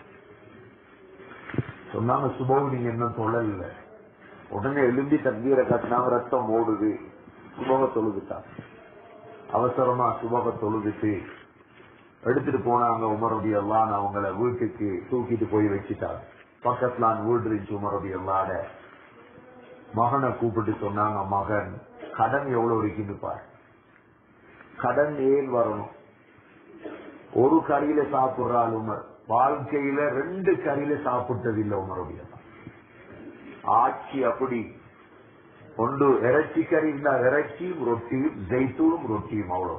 Speaker 1: சொன்னாங்க சுபவு நீங்க என்ன தொழல உடனே எழும்பி தண்ணீரை கட்டினாங்க ரத்தம் ஓடுது சுபக தொழுதுட்டாங்க அவசரமா சுபக தொழுதுட்டு எடுத்துட்டு போனாங்க உமருடைய எல்லாம் அவங்கள வீட்டுக்கு தூக்கிட்டு போய் வச்சுட்டாங்க பக்கத்துல வீடு இருந்துச்சு உமருடைய எல்லாட மகனை கூப்பிட்டு சொன்னாங்க மகன் கடன் எவ்வளவு இருக்குன்னு பாரு கடன் ஏன் வரணும் ஒரு கறியில சாப்பிடுறாள் உமர் வாழ்க்கையில ரெண்டு கறியில சாப்பிட்டது இல்ல உமருடைய ஆட்சி அப்படி ஒன்று இறைச்சி கறி இருந்தா இறைச்சியும் ரொட்டியும் ஜெய்த்தூளும் ரொட்டியும் அவ்வளவு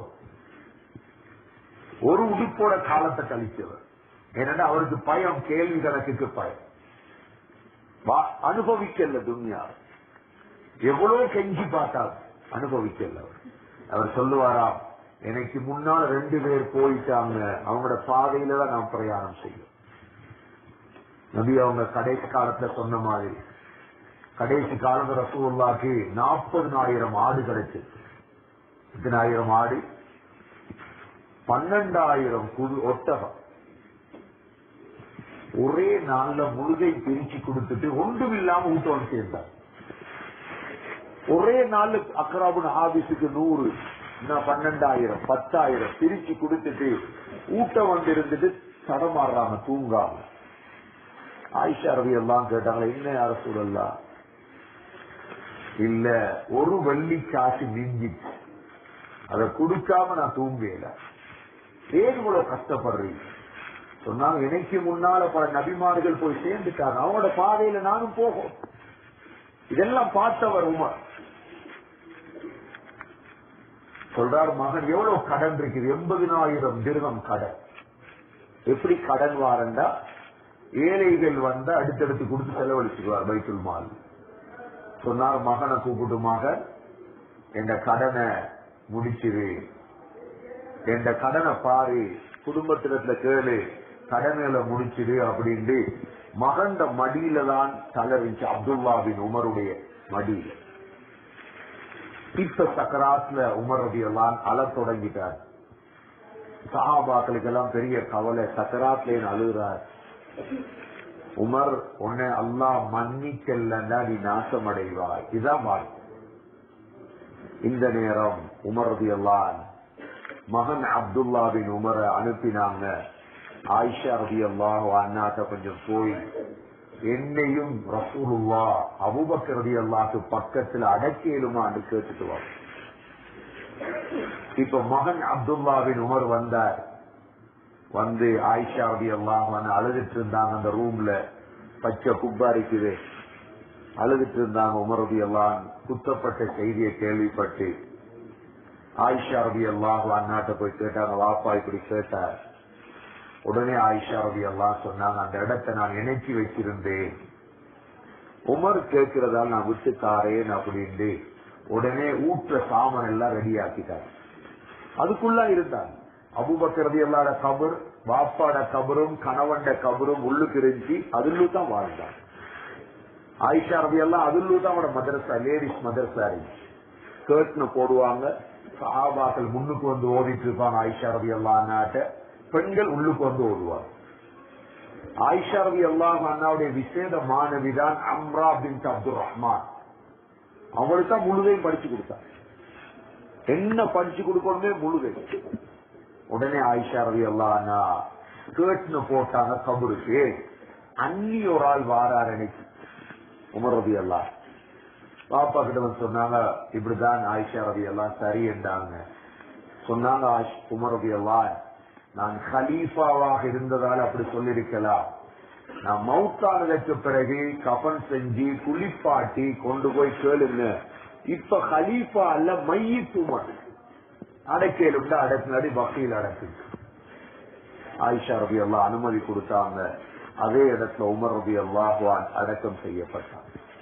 Speaker 1: ஒரு உடுப்போட காலத்தை கழிச்சவர் ஏன்னா அவருக்கு பயம் கேள்வி கணக்குக்கு பயம் வா- அனுபவிக்கல துன்யா எவ்வளவு கெஞ்சி பார்த்தார் அனுபவிக்கல அவர் அவர் சொல்லுவாராம் எனக்கு முன்னால் ரெண்டு பேர் போயிட்டாங்க அவங்களோட பாதையில தான் நான் பிரயாணம் செய்யும் நபி அவங்க கடைசி காலத்துல சொன்ன மாதிரி கடைசி காலத்துல ரசூல்லாக்கு நாற்பதுனாயிரம் ஆடு கிடைச்சிருக்கு எத்தனாயிரம் ஆடு பன்னெண்டாயிரம் குழு ஒட்டகம் ஒரே நாள்ல முழுகை பிரிச்சு கொடுத்துட்டு ஒன்றும் இல்லாம ஊட்டம் சேர்ந்தார் ஒரே நாள் அக்ராபுன் ஆபீஸுக்கு நூறு இன்னும் பன்னெண்டாயிரம் பத்தாயிரம் பிரிச்சு கொடுத்துட்டு ஊட்டம் வந்து இருந்துட்டு தடமாறுறாங்க தூங்காம ஆயிஷா ரவி எல்லாம் கேட்டாங்க என்ன யார சூழல்லாம் இல்ல ஒரு வெள்ளி காசு மிஞ்சிச்சு அதை கொடுக்காம நான் தூங்கல ஏன் இவ்வளவு கஷ்டப்படுறீங்க சொன்னாங்க எனக்கு முன்னால பல நபிமார்கள் போய் சேர்ந்துட்டாங்க அவங்களோட பாதையில நானும் போகும் இதெல்லாம் பார்த்தவர் உமர் சொல்றார் மகன் எவ்வளவு கடன் இருக்குது எண்பதினாயிரம் திருகம் கடன் எப்படி கடன் வாரண்டா ஏழைகள் வந்தா அடுத்தடுத்து கொடுத்து செலவழிச்சுக்குவார் பைத்துல் மால் சொன்னார் மகனை கூப்பிட்டு மகன் என் கடனை முடிச்சிரு என் கடனை பாரு குடும்பத்தினத்துல கேளு கடனையில முடிச்சிடு அப்படின்ட்டு மகண்ட மடியில தான் தளரிச்சு அப்துல்லாவின் உமருடைய மடியில இப்ப சக்கராத்துல உமர் ரபியெல்லாம் அழ தொடங்கிட்டார் சஹாபாக்களுக்கு எல்லாம் பெரிய கவலை சக்கராத்லேன்னு அழுகிறார் உமர் உன்னை அல்லாஹ் மன்னிக்கலன்னா நீ நாசமடைவாய் இதான் வாழ்க்கை இந்த நேரம் உமர் ரதியல்லான் மகன் அப்துல்லாவின் உமரை அனுப்பினாங்க ஆயிஷா ரதி அல்லாஹ் அண்ணாட்ட கொஞ்சம் போய் என்னையும் ரசூலுல்லா அபுபக்கர் ரதி அல்லாஹ்க்கு பக்கத்துல அடக்கியலுமான்னு கேட்டுட்டு வா இப்ப மகன் அப்துல்லாவின் உமர் வந்தார் வந்து ஆயிஷா ரதி அல்லாஹ் அழுதுட்டு இருந்தாங்க அந்த ரூம்ல பச்சை குப்பா இருக்குது அழுதுட்டு இருந்தாங்க உமர் ரதி அல்லாஹ் குத்தப்பட்ட செய்தியை கேள்விப்பட்டு ஆயிஷா ரவி அல்லாஹ் அண்ணாட்ட போய் கேட்டாங்க வாப்பா இப்படி கேட்டார் உடனே ஆயிஷா ரவி அல்லாஹ் சொன்னாங்க அந்த இடத்தை நான் இணைச்சி வச்சிருந்தேன் உமர் கேட்கிறதால நான் விட்டு தாரேன் அப்படின்னு உடனே ஊற்ற சாமன் எல்லாம் ரெடி ஆக்கிட்டாங்க அதுக்குள்ள இருந்தாங்க அபுபக்கரதி எல்லாட கபர் வாப்பாட கபரும் கணவன்ட கபரும் உள்ளுக்கு இருந்துச்சு அதுல்லு தான் வாழ்ந்தாங்க ஆயிஷா ரவி எல்லாம் அதுல்லு தான் அவட மதரசா லேடிஸ் மதரசா இருந்துச்சு கேட்னு போடுவாங்க சஹாபாக்கள் முன்னுக்கு வந்து ஓடிட்டு இருப்பாங்க ஆயிஷா ரவி அல்லாட்ட பெண்கள் உள்ளுக்கு வந்து ஓடுவாங்க ஆயிஷா ரவி அல்லாஹ் அண்ணாவுடைய விசேட மாணவிதான் அம்ரா பின் அப்துல் ரஹ்மான் அவளுக்கு தான் முழுதையும் படிச்சு கொடுத்தாங்க என்ன படிச்சு கொடுக்கணுமே முழுதை உடனே ஆயிஷா ரவி அல்லா அண்ணா கேட்னு போட்டாங்க கபருக்கு அன்னி ஒரு ஆள் வாரார் எனக்கு உமர் ரவி அல்லா பாப்பா கிட்ட வந்து சொன்னாங்க இப்படிதான் ஆயிஷா ரவி எல்லாம் சரி என்றாங்க சொன்னாங்க ஆயிஷ்- உமர் ரவி எல்லாம் நான் ஹலீஃபாவாக இருந்ததால் அப்படி சொல்லியிருக்கலாம் நான் மவுத்தானதற்கு பிறகு கபன் செஞ்சு குளிப்பாட்டி கொண்டு போய் கேளுங்க இப்ப ஹலீஃபா அல்ல மையித்து உமர் அடைக்கையில் அடக்குனடி வகையில் அடக்கு ஆயிஷா ரபி அல்லா அனுமதி கொடுத்தாங்க அதே இடத்துல உமர் ரபி அல்லாஹான் அடக்கம் செய்யப்பட்டாங்க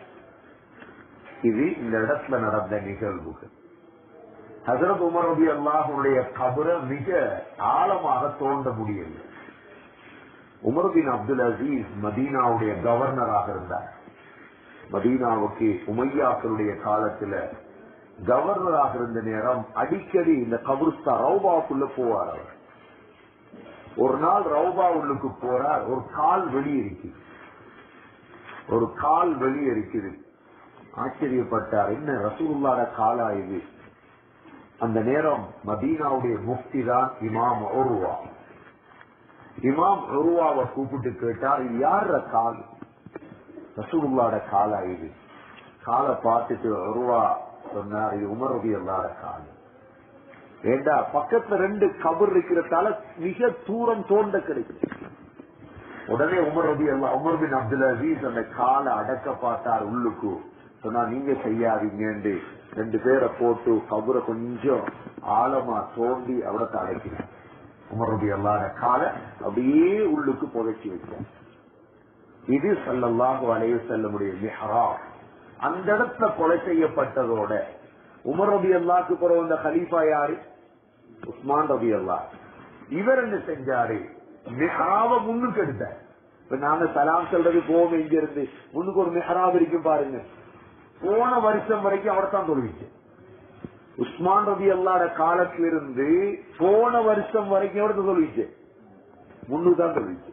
Speaker 1: இது இந்த இடத்துல நடந்த நிகழ்வுகள் ஹசரத் உமர் ரபி அல்லாஹுடைய கபரை மிக ஆழமாக தோண்ட முடியல உமர் பின் அப்துல் அசீஸ் மதீனாவுடைய கவர்னராக இருந்தார் மதீனாவுக்கு உமையாக்களுடைய காலத்துல கவர்னராக இருந்த நேரம் அடிக்கடி இந்த கபுர்ஸ்தா ரவுபாவுக்குள்ள போவார் அவர் ஒரு நாள் ரவுபா உள்ளுக்கு போறார் ஒரு கால் வெளியே இருக்குது ஒரு கால் வெளியே இருக்குது ஆச்சரியப்பட்டார் என்ன ரசூலுல்லாட காலா இது அந்த நேரம் மதீனாவுடைய முக்தி தான் இமாம் ஒருவா இமாம் ஒருவாவை கூப்பிட்டு கேட்டார் இது யார கால் ரசூலுல்லாட காலா இது காலை பார்த்துட்டு ஒருவா சொன்னார் இது உமர் ரபி அல்லாட கால் ஏண்டா பக்கத்துல ரெண்டு கபர் இருக்கிறதால மிக தூரம் தோண்ட கிடைக்கும் உடனே உமர் ரபி அல்லா உமர் பின் அப்துல் அசீஸ் அந்த காலை அடக்க பார்த்தார் உள்ளுக்கு சொன்னா நீங்க செய்யாதீங்கன்னு ரெண்டு பேரை போட்டு கபரை கொஞ்சம் ஆழமா தோண்டி அவிடத்தை அடைக்கிறார் உமர் ரபி அல்லாத காலை அப்படியே உள்ளுக்கு புதைச்சி வைக்கிறார் இது சல்லல்லாஹு அலைய செல்லமுடைய மிஹரா அந்த இடத்துல கொலை செய்யப்பட்டதோட உமர் ரபி அல்லாக்கு பிறகு வந்த ஹலீஃபா யாரு உஸ்மான் ரபி அல்லா இவர் என்ன செஞ்சாரு மிஹராவ முன்னுக்கு எடுத்தார் இப்ப நாங்க சலாம் சொல்றது போவோம் இங்க இருந்து முன்னுக்கு ஒரு மிஹராப் இருக்கும் பாருங்க போன வருஷம் வரைக்கும் அவர் தான் தொழுவிச்சு உஸ்மான் ரபி அல்லாட காலத்திலிருந்து போன வருஷம் வரைக்கும் அவர் தொழுவிச்சு முன்னுக்கு தான் தொழுவிச்சு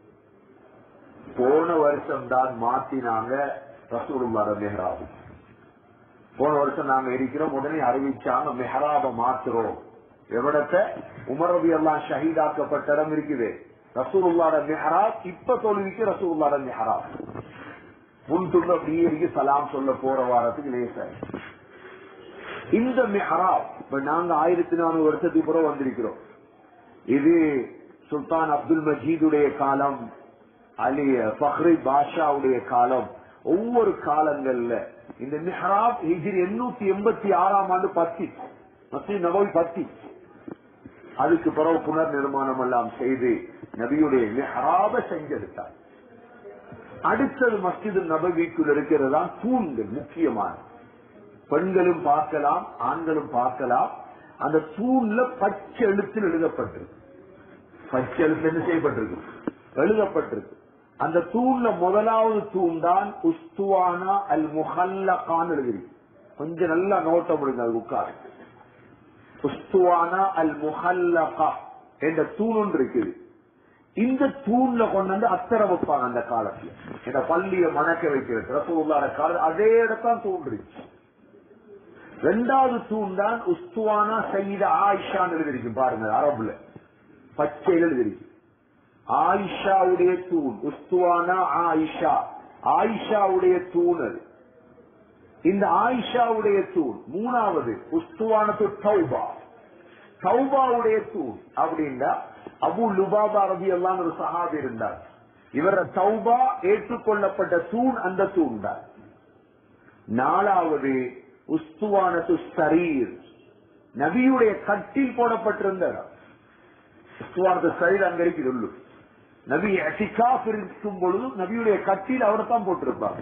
Speaker 1: போன வருஷம் தான் மாத்தினாங்க ரசூலுல்லாட மெஹராபு போன வருஷம் நாங்க இருக்கிறோம் உடனே அறிவிச்சாங்க மெஹராப மாத்துறோம் எவ்வளத்தை உமர் ரபி எல்லாம் ஷஹீதாக்கப்பட்ட இடம் இருக்குது ரசூலுல்லாட மெஹராப் இப்ப தொழுவிக்கு ரசூலுல்லாட மெஹராப் முன் துள்ள அப்படியே சலாம் சொல்ல போற வாரத்துக்கு லேசா இந்த மெஹராப் இப்ப நாங்க ஆயிரத்தி நானூறு வருஷத்துக்கு பிறகு வந்திருக்கிறோம் இது சுல்தான் அப்துல் மஜீதுடைய காலம் அலி ஃபஹ்ரி பாஷாவுடைய காலம் ஒவ்வொரு காலங்கள்ல இந்த மிஹராப் ஹிஜ்ரி எண்ணூத்தி எண்பத்தி ஆறாம் ஆண்டு பத்தி மஸ்ஜித் நபவி பத்தி அதுக்கு பிறகு புனர் நிர்மாணம் எல்லாம் செய்து நபியுடைய மிஹராப செஞ்செடுத்தார் அடுத்தது மஸ்ஜிது நபவிக்குள் இருக்கிறதா தூண்கள் முக்கியமான பெண்களும் பார்க்கலாம் ஆண்களும் பார்க்கலாம் அந்த தூண்ல பச்சை எழுத்தில் எழுதப்பட்டிருக்கு பச்சை எழுத்து என்ன செய்யப்பட்டிருக்கு எழுதப்பட்டிருக்கு அந்த தூண்ல முதலாவது தூண் தான் உஸ்துவானா அல் முஹல்லகான் எழுதிருக்கு கொஞ்சம் நல்லா நோட்டம் விடுங்க அது உட்காரு உஸ்துவானா அல் முஹல்லகா என்ற தூண் ஒன்று இருக்குது இந்த தூண்ல கொண்டு வந்து அத்தரை வைப்பாங்க அந்த காலத்துல இந்த பள்ளிய மணக்க வைக்கிறது ரசூல்லாட காலம் அதே இடத்தான் தூண்டுச்சு ரெண்டாவது தூண் தான் உஸ்துவானா சைத ஆயிஷான்னு எழுதிருக்கு பாருங்க அரபுல பச்சையில் எழுதிருக்கு ஆயிஷாவுடைய தூண் உஸ்துவானா ஆயிஷா ஆயிஷாவுடைய தூண் அது இந்த ஆயிஷாவுடைய தூண் மூணாவது உஸ்துவானத்து தௌபா தௌபாவுடைய தூண் அப்படின்னா அபு லுபாபா ரபி எல்லாம் ஒரு சஹாபி இருந்தார் இவர தௌபா ஏற்றுக்கொள்ளப்பட்ட தூண் அந்த தூண் தான் நாலாவது உஸ்துவானத்து சரீர் நபியுடைய கட்டில் போடப்பட்டிருந்த இடம். உஸ்துவானத்து சரீர் அங்க இருக்குது உள்ளு நபி அசிகாப் இருக்கும் பொழுது நபியுடைய கட்டில் அவரை தான் போட்டிருப்பாங்க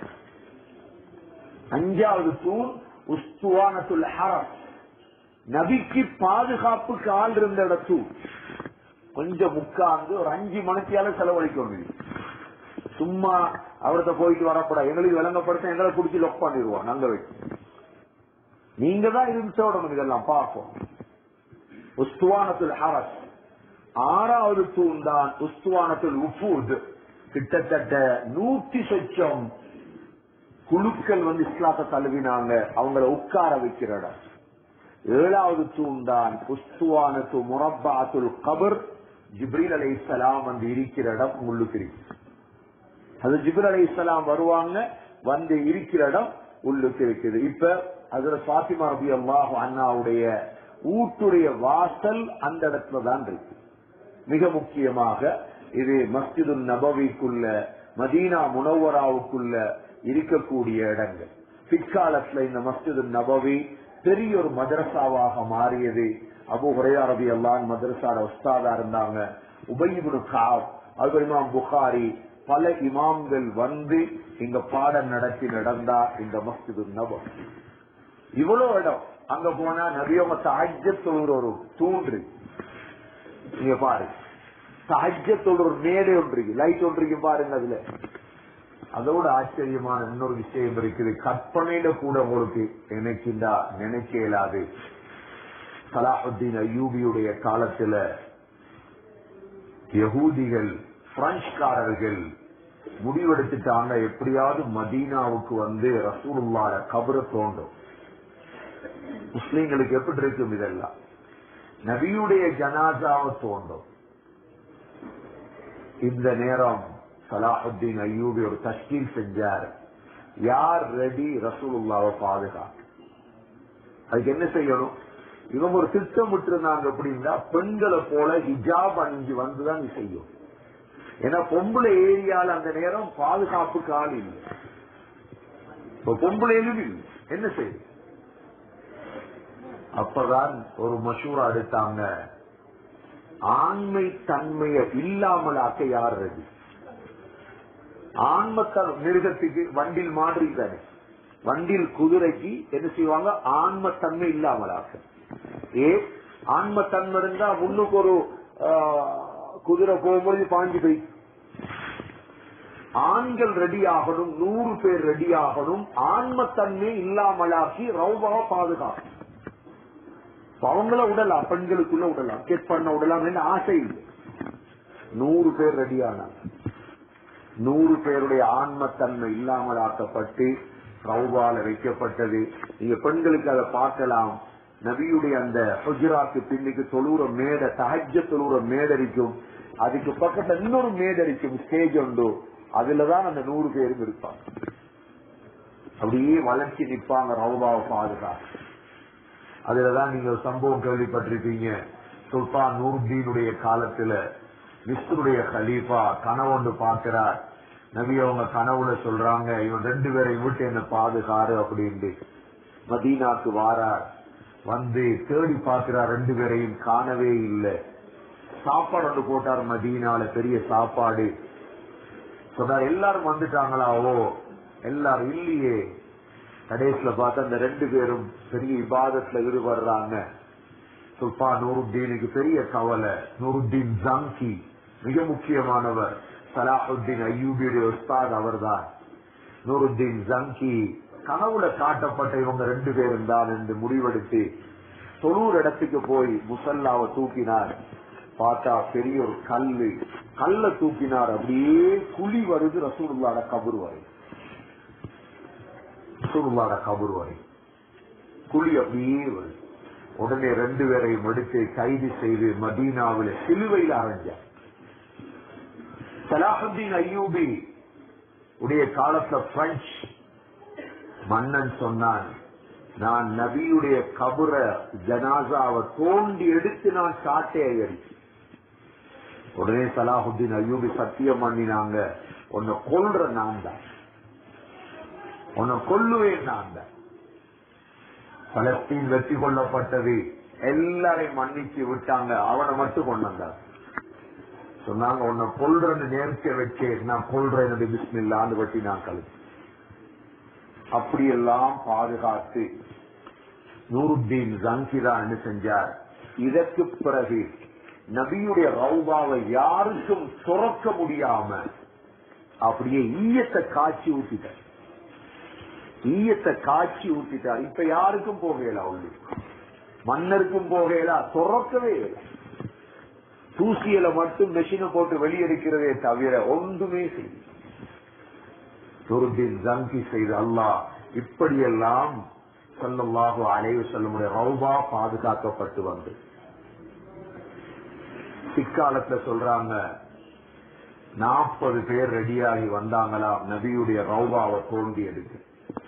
Speaker 1: அஞ்சாவது தூண் உஸ்துவானத்துல் ஹரம் நபிக்கு பாதுகாப்புக்கு ஆள் இருந்த இட தூண் கொஞ்சம் உட்கார்ந்து ஒரு அஞ்சு மணிக்கால செலவழிக்கணும் சும்மா அவர்கிட்ட போயிட்டு வரப்படா எங்களுக்கு விளங்கப்படுத்த எங்களை குடிச்சு லொக் பண்ணிடுவோம் நாங்க வச்சு நீங்க தான் இருந்துச்சோடணும் இதெல்லாம் பார்ப்போம் உஸ்துவானத்துல் ஹரஸ் ஆறாவது தூண் தான் உஸ்துவானத்துல் உஃபூத் கிட்டத்தட்ட நூத்தி சொச்சம் குழுக்கள் வந்து இஸ்லாத்தை தழுவினாங்க அவங்கள உட்கார வைக்கிற இடம் ஏழாவது தூண் தான் உஸ்துவானத்து முரப்பாத்துல் கபர் ஜிப்ரீல் அலை இஸ்லாம் வந்து இருக்கிற இடம் உள்ளுக்கு இருக்கு அது ஜிப்ரீல் அலை இஸ்லாம் வருவாங்க வந்து இருக்கிற இடம் உள்ளுக்கு இருக்குது இப்ப அதுல பாத்திமா ரபி அல்லாஹ் அண்ணாவுடைய ஊட்டுடைய வாசல் அந்த இடத்துல தான் இருக்கு மிக முக்கியமாக இது மஸ்ஜிது நபவிக்குள்ள மதீனா முனவராவுக்குள்ள இருக்கக்கூடிய இடங்கள் பிற்காலத்துல இந்த மஸ்ஜிது நபவி பெரிய ஒரு மதரசாவாக மாறியது அபு ஹுரையா ரபி அல்லான் மதரசாட உஸ்தாதா இருந்தாங்க உபயிபுனு காவ் அது இமாம் புகாரி பல இமாம்கள் வந்து இங்க பாடம் நடத்தி நடந்தா இந்த மஸ்ஜிது நபவி இவ்வளவு இடம் அங்க போனா நபியோம தாஜ்யத்தோடு ஒரு தூண்டு நீங்க பாரு தாஜ்யத்தோடு ஒரு மேடை ஒன்று இருக்கு லைட் ஒன்று இருக்கு பாருங்க அதுல அதோட ஆச்சரியமான இன்னொரு விஷயம் இருக்குது கற்பனையில கூட உங்களுக்கு நினைக்கின்றா நினைக்க இயலாது சலாஹுத்தீன் அய்யூபியுடைய காலத்துல யகூதிகள் பிரெஞ்சுக்காரர்கள் முடிவெடுத்துட்டாங்க எப்படியாவது மதீனாவுக்கு வந்து ரசூலுல்லாட கபரை தோண்டும் முஸ்லீம்களுக்கு எப்படி இருக்கும் இதெல்லாம் நபியுடைய ஜனாசாவை தோண்டும் இந்த நேரம் சலாஹுத்தீன் அய்யூபி ஒரு தஷ்கீல் செஞ்சார் யார் ரெடி ரசூலுல்லாவை பாதுகாக்க அதுக்கு என்ன செய்யணும் இவங்க ஒரு திட்டம் விட்டுருந்தாங்க அப்படின்னா பெண்களை போல ஹிஜாப் அணிஞ்சு வந்துதான் நீ செய்யும் ஏன்னா பொம்பளை ஏரியால அந்த நேரம் பாதுகாப்புக்கு ஆள் இல்லை இப்ப பொம்பளையிலும் இல்லை என்ன செய்யும் அப்பதான் ஒரு மசூரா எடுத்தாங்க ஆண்மை தன்மையை இல்லாமலாக்க யார் ரெடி ஆன்மத்தன் மிருகத்துக்கு வண்டில் மாதிரி தானே வண்டில் குதிரைக்கு என்ன செய்வாங்க ஆன்மத்தன்மை இல்லாமலாக்க ஏ ஆன்மத்தன்மை இருந்தா முன்னுக்கு ஒரு ஆ, குதிரை போகும்போது பாஞ்சு போய் ஆண்கள் ரெடி ஆகணும் நூறு பேர் ரெடி ஆகணும் ஆன்மத்தன்மை இல்லாமலாக்கி ரவுபாவை பாதுகாக்கணும் இப்ப அவங்கள விடலாம் பெண்களுக்குள்ள விடலாம் செக் பண்ண விடலாம் ஆசை இல்லை நூறு பேர் ரெடி ஆனாங்க நூறு பேருடைய ஆன்மத்தன்மை இல்லாமல் ஆக்கப்பட்டு ரவுபால வைக்கப்பட்டது நீங்க பெண்களுக்கு அதை பார்க்கலாம் நபியுடைய அந்த ஹுஜராக்கு பின்னுக்கு தொழுற மேடை தஹஜ தொழுற மேடரிக்கும் அதுக்கு பக்கத்துல இன்னொரு மேடரிக்கும் ஸ்டேஜ் உண்டு அதுலதான் அந்த நூறு பேரும் இருப்பாங்க அப்படியே வளர்ச்சி நிப்பாங்க ரவுபாவை பாதுகாப்பு அதுலதான் நீங்க ஒரு சம்பவம் கேள்விப்பட்டிருப்பீங்க சுல்தான் நூருத்தீனுடைய காலத்துல மிஸ்ருடைய கலீஃபா கனவொண்டு பார்க்கிறார் நபி அவங்க கனவுல சொல்றாங்க இவன் ரெண்டு பேரை விட்டு என்ன பாதுகாரு அப்படின்ட்டு மதீனாக்கு வாரார் வந்து தேடி பார்க்கிறார் ரெண்டு பேரையும் காணவே இல்லை சாப்பாடு ஒன்று போட்டார் மதீனால பெரிய சாப்பாடு சொன்னார் எல்லாரும் வந்துட்டாங்களா ஓ எல்லாரும் இல்லையே கடைசியில பார்த்தா அந்த ரெண்டு பேரும் பெரிய இபாதத்துல ஈடுபடுறாங்க சுல்பா நூருத்தீனுக்கு பெரிய கவலை நூருத்தீன் ஜங்கி மிக முக்கியமானவர் சலாஹுத்தீன் ஐயூபியுடைய உஸ்தாத் அவர்தான் நூருத்தீன் ஜங்கி கனவுல காட்டப்பட்ட இவங்க ரெண்டு பேரும் தான் என்று முடிவெடுத்து தொழூர் இடத்துக்கு போய் முசல்லாவை தூக்கினார் பார்த்தா பெரிய ஒரு கல்லு கல்ல தூக்கினார் அப்படியே குழி வருது ரசூலுல்லாட கபர் வரை ரசூலுல்லாட கபர் வரை குழி அப்படியே வருது உடனே ரெண்டு பேரையும் எடுத்து கைது செய்து மதீனாவில் சிலுவையில் அரைஞ்சார் சலாஹுத்தீன் ஐயூபி உடைய காலத்துல பிரெஞ்சு மன்னன் சொன்னான் நான் நபியுடைய கபுர ஜனாசாவை தோண்டி எடுத்து நான் சாட்டையை அடிச்சு உடனே சலாஹுத்தீன் ஐயூபி சத்தியம் பண்ணினாங்க உன்னை கொல்ற நான் தான் உன்னை கொல்லுவேன் நான் தான் பலஸ்தீன் வெற்றி கொள்ளப்பட்டது எல்லாரையும் மன்னிச்சு விட்டாங்க அவனை மட்டும் கொண்டு வந்தார் சொன்னாங்க உன்னை கொல்றன்னு நேர்க்க வச்சு நான் கொல்றேன் என்னுடைய பிஸ்மில்லான்னு வட்டி நான் கழிச்சு அப்படியெல்லாம் பாதுகாத்து நூருத்தீன் ஜங்கிரா என்ன செஞ்சார் இதற்கு பிறகு நபியுடைய ரவுபாவை யாருக்கும் துறக்க முடியாம அப்படியே ஈயத்தை காய்ச்சி ஊத்திட்டார் ஈயத்தை காய்ச்சி ஊத்திட்டார் இப்ப யாருக்கும் போகல உள்ளு மன்னருக்கும் போகல துறக்கவே இல்லை தூசியில மட்டும் மெஷினை போட்டு வெளியெடுக்கிறதே தவிர ஒன்றுமே செய்ய துருத்தின் ஜங்கி செய்த அல்லாஹ் இப்படியெல்லாம் சொல்லல்லாஹு அலைவு செல்லமுடைய ரவுபா பாதுகாக்கப்பட்டு வந்து பிற்காலத்துல சொல்றாங்க நாற்பது பேர் ரெடியாகி வந்தாங்களாம் நபியுடைய ரவுபாவை தோண்டி எடுக்க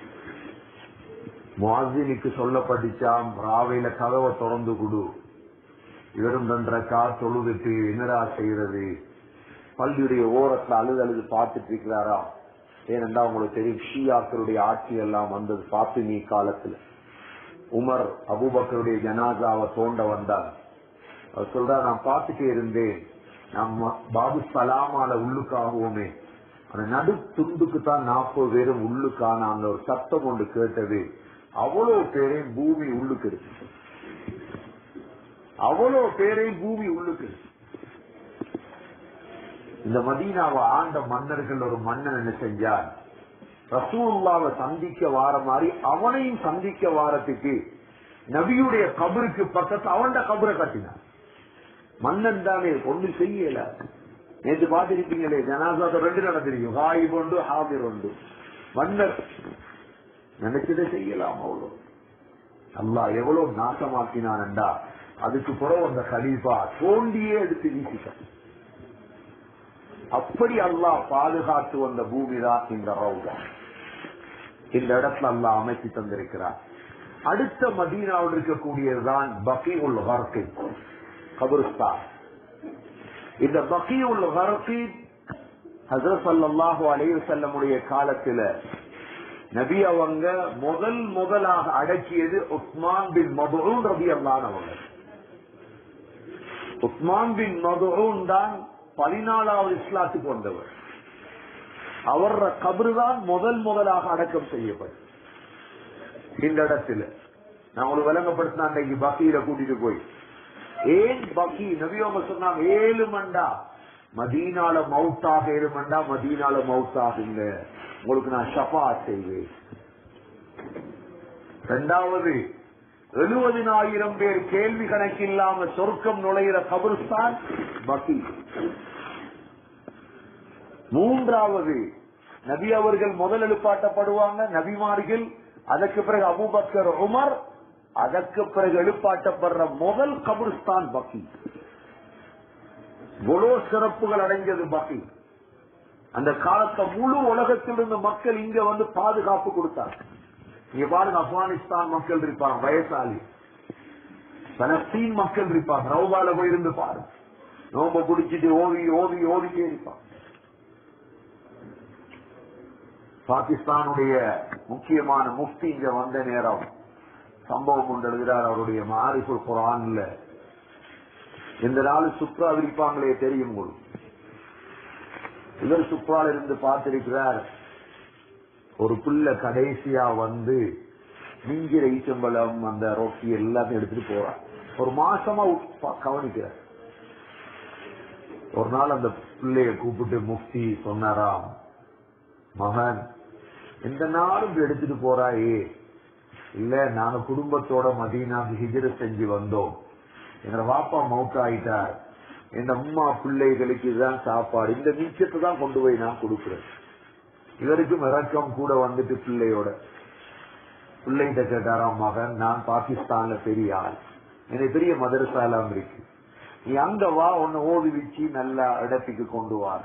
Speaker 1: முவாசினுக்கு சொல்லப்பட்டுச்சாம் ராவையில கதவை திறந்து கொடு இவரும் ரெண்டரைக்கா தொழுதுட்டு என்னடா செய்யறது பள்ளியுடைய ஓரத்துல அழுது அழுது பார்த்துட்டு இருக்கிறாரா ஏனென்றா உங்களுக்கு தெரியும் ஷியாக்களுடைய ஆட்சி எல்லாம் வந்தது பாத்தினி காலத்துல உமர் அபூபக்கருடைய ஜனாசாவை தோண்ட வந்தார் அவர் சொல்றார் நான் பார்த்துட்டே இருந்தேன் நம்ம பாபு சலாமால உள்ளுக்காகுவோமே அந்த நடு துண்டுக்கு தான் நாற்பது பேரும் உள்ளுக்கான அந்த ஒரு சத்தம் ஒன்று கேட்டது அவ்வளவு பேரையும் பூமி உள்ளுக்கு இருக்கு அவ்வளவு பேரையும் பூமி உள்ளுக்கு இருக்கு இந்த மதீனாவை ஆண்ட மன்னர்கள் ஒரு மன்னன் என்ன செஞ்சார் ரசூல்லாவை சந்திக்க வார மாதிரி அவனையும் சந்திக்க வாரத்துக்கு நபியுடைய கபருக்கு பக்கத்து அவன்ட கபரை கட்டினான் மன்னன் தானே ஒண்ணு செய்யல நேற்று பார்த்திருப்பீங்களே ஜனாசாத ரெண்டு நடந்திருக்கும் ஹாயிப் ஒன்று ஹாபிர் ஒன்று மன்னர் நினைச்சதை செய்யலாம் அவ்வளவு அல்லாஹ் எவ்வளவு நாசமாக்கினான் என்றா அதுக்கு பிறகு அந்த கலீஃபா தோண்டியே எடுத்து வீசிட்டான் அப்படி அல்லாஹ் பாதுகாத்து வந்த பூமி தான் இந்த ரவுதா இந்த இடத்துல அல்லாஹ் அமைத்து தந்திருக்கிறார் அடுத்த மதீனாவில் இருக்கக்கூடியதுதான் பக்கி உல் ஹர்கி கபருஸ்தான் இந்த பக்கி உல் ஹர்கி ஹசரத் சல்லாஹு அலைஹி செல்லமுடைய காலத்துல நபி அவங்க முதல் முதலாக அடக்கியது உஸ்மான் பின் மதுரூன் ரபி அல்லானவங்க உஸ்மான் பின் மதுரூன் தான் பதினாலாவது இஸ்லாத்துக்கு வந்தவர் அவர கபரு தான் முதல் முதலாக அடக்கம் செய்யப்படும் இந்த இடத்துல நான் உங்களுக்கு விளங்கப்படுத்தினா அன்றைக்கு பக்கீர கூட்டிட்டு போய் ஏன் பக்கி நபியோங்க சொன்னாங்க ஏழு மண்டா மதீனால மவுத்தாக ஏழு மண்டா மதீனால மவுத்தாகுங்க உங்களுக்கு நான் ஷபா செய்வேன் இரண்டாவது எழுபதினாயிரம் பேர் கேள்வி கணக்கில்லாம சொர்க்கம் நுழைகிற கபருஸ்தான் பக்கி மூன்றாவது நபி அவர்கள் முதல் எழுப்பாட்டப்படுவாங்க நபிமார்கள் அதற்கு பிறகு அபுபக்கர் உமர் அதற்கு பிறகு எழுப்பாட்டப்படுற முதல் கபருஸ்தான் பக்கி இவ்வளோ சிறப்புகள் அடைஞ்சது பக்கி அந்த காலத்தை முழு உலகத்திலிருந்து மக்கள் இங்க வந்து பாதுகாப்பு கொடுத்தாங்க இங்க பாருங்க ஆப்கானிஸ்தான் மக்கள் இருப்பாங்க வயசாளி பலஸ்தீன் மக்கள் இருப்பாங்க ரவுபால போயிருந்து பாருங்க நோம்ப குடிச்சிட்டு ஓவி ஓவி ஓடிட்டே இருப்பாங்க பாகிஸ்தானுடைய முக்கியமான முஃப்தி இங்க வந்த நேரம் சம்பவம் ஒன்று எழுதுகிறார் அவருடைய மாரிஃபுல் குரான்ல இந்த நாள் சுற்றுலா விரிப்பாங்களே தெரியும் உங்களுக்கு இவர் சுற்றுலால இருந்து பார்த்திருக்கிறார் ஒரு புள்ள கடைசியா வந்து மிஞ்சிற ஈச்சம்பழம் அந்த ரொட்டி எல்லாத்தையும் எடுத்துட்டு போறார் ஒரு மாசமா உட்பா- கவனிக்கிறார் ஒரு நாள் அந்த பிள்ளைய கூப்பிட்டு முஃப்தி சொன்னாராம் மகன் எந்த நாளும் இப்படி எடுத்துட்டு போறாயே இல்ல நாங்க குடும்பத்தோட மதீனாக்கு ஹிஜ்ர செஞ்சு வந்தோம் எங்க வாப்பா மவுத் ஆயிட்டார் என் அம்மா பிள்ளைகளுக்கு இதுதான் சாப்பாடு இந்த மிச்சத்தை தான் கொண்டு போய் நான் கொடுக்கிறேன் இவருக்கும் இறக்கம் கூட வந்துட்டு பிள்ளையோட பிள்ளைகிட்ட கேட்டாராம் மகன் நான் பாகிஸ்தான்ல பெரிய ஆள் எனக்கு பெரிய மதரசாலாம் இருக்கு நீ அங்க வா உன்னை ஓதி வச்சு நல்ல இடத்துக்கு கொண்டு வார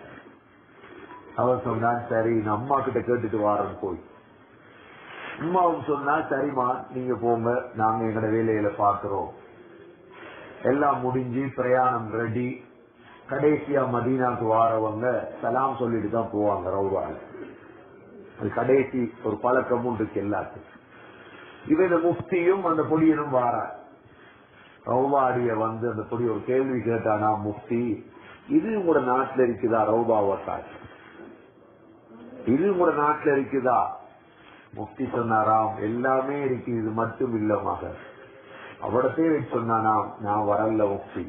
Speaker 1: அவர் சொன்னான் சரி நான் அம்மா கிட்ட கேட்டுட்டு வாரேன் போய் அம்மாவும் சொன்னா சரிம்மா நீங்க போங்க நாங்க எங்களோட வேலையில பாக்குறோம் எல்லாம் முடிஞ்சு பிரயாணம் ரெடி கடைசியா மதீனாக்கு வாரவங்க சலாம் சொல்லிட்டு தான் போவாங்க ரவுவால அது கடைசி ஒரு பழக்கமும் இருக்கு எல்லாத்துக்கும் இவன் இந்த முஃப்தியும் அந்த பொடியனும் வாரார் ரவுபாடிய வந்து அந்த பொடி ஒரு கேள்வி கேட்டானா முஃப்தி இது உங்களோட நாட்டுல இருக்குதா ரவுபாவத்தாய் இது உங்களோட நாட்டுல இருக்குதா முஃப்தி சொன்னாராம் எல்லாமே இருக்கு இது மட்டும் இல்ல மகன் அவடத்தே வச்சு சொன்னானாம் நான் வரல முஃப்தி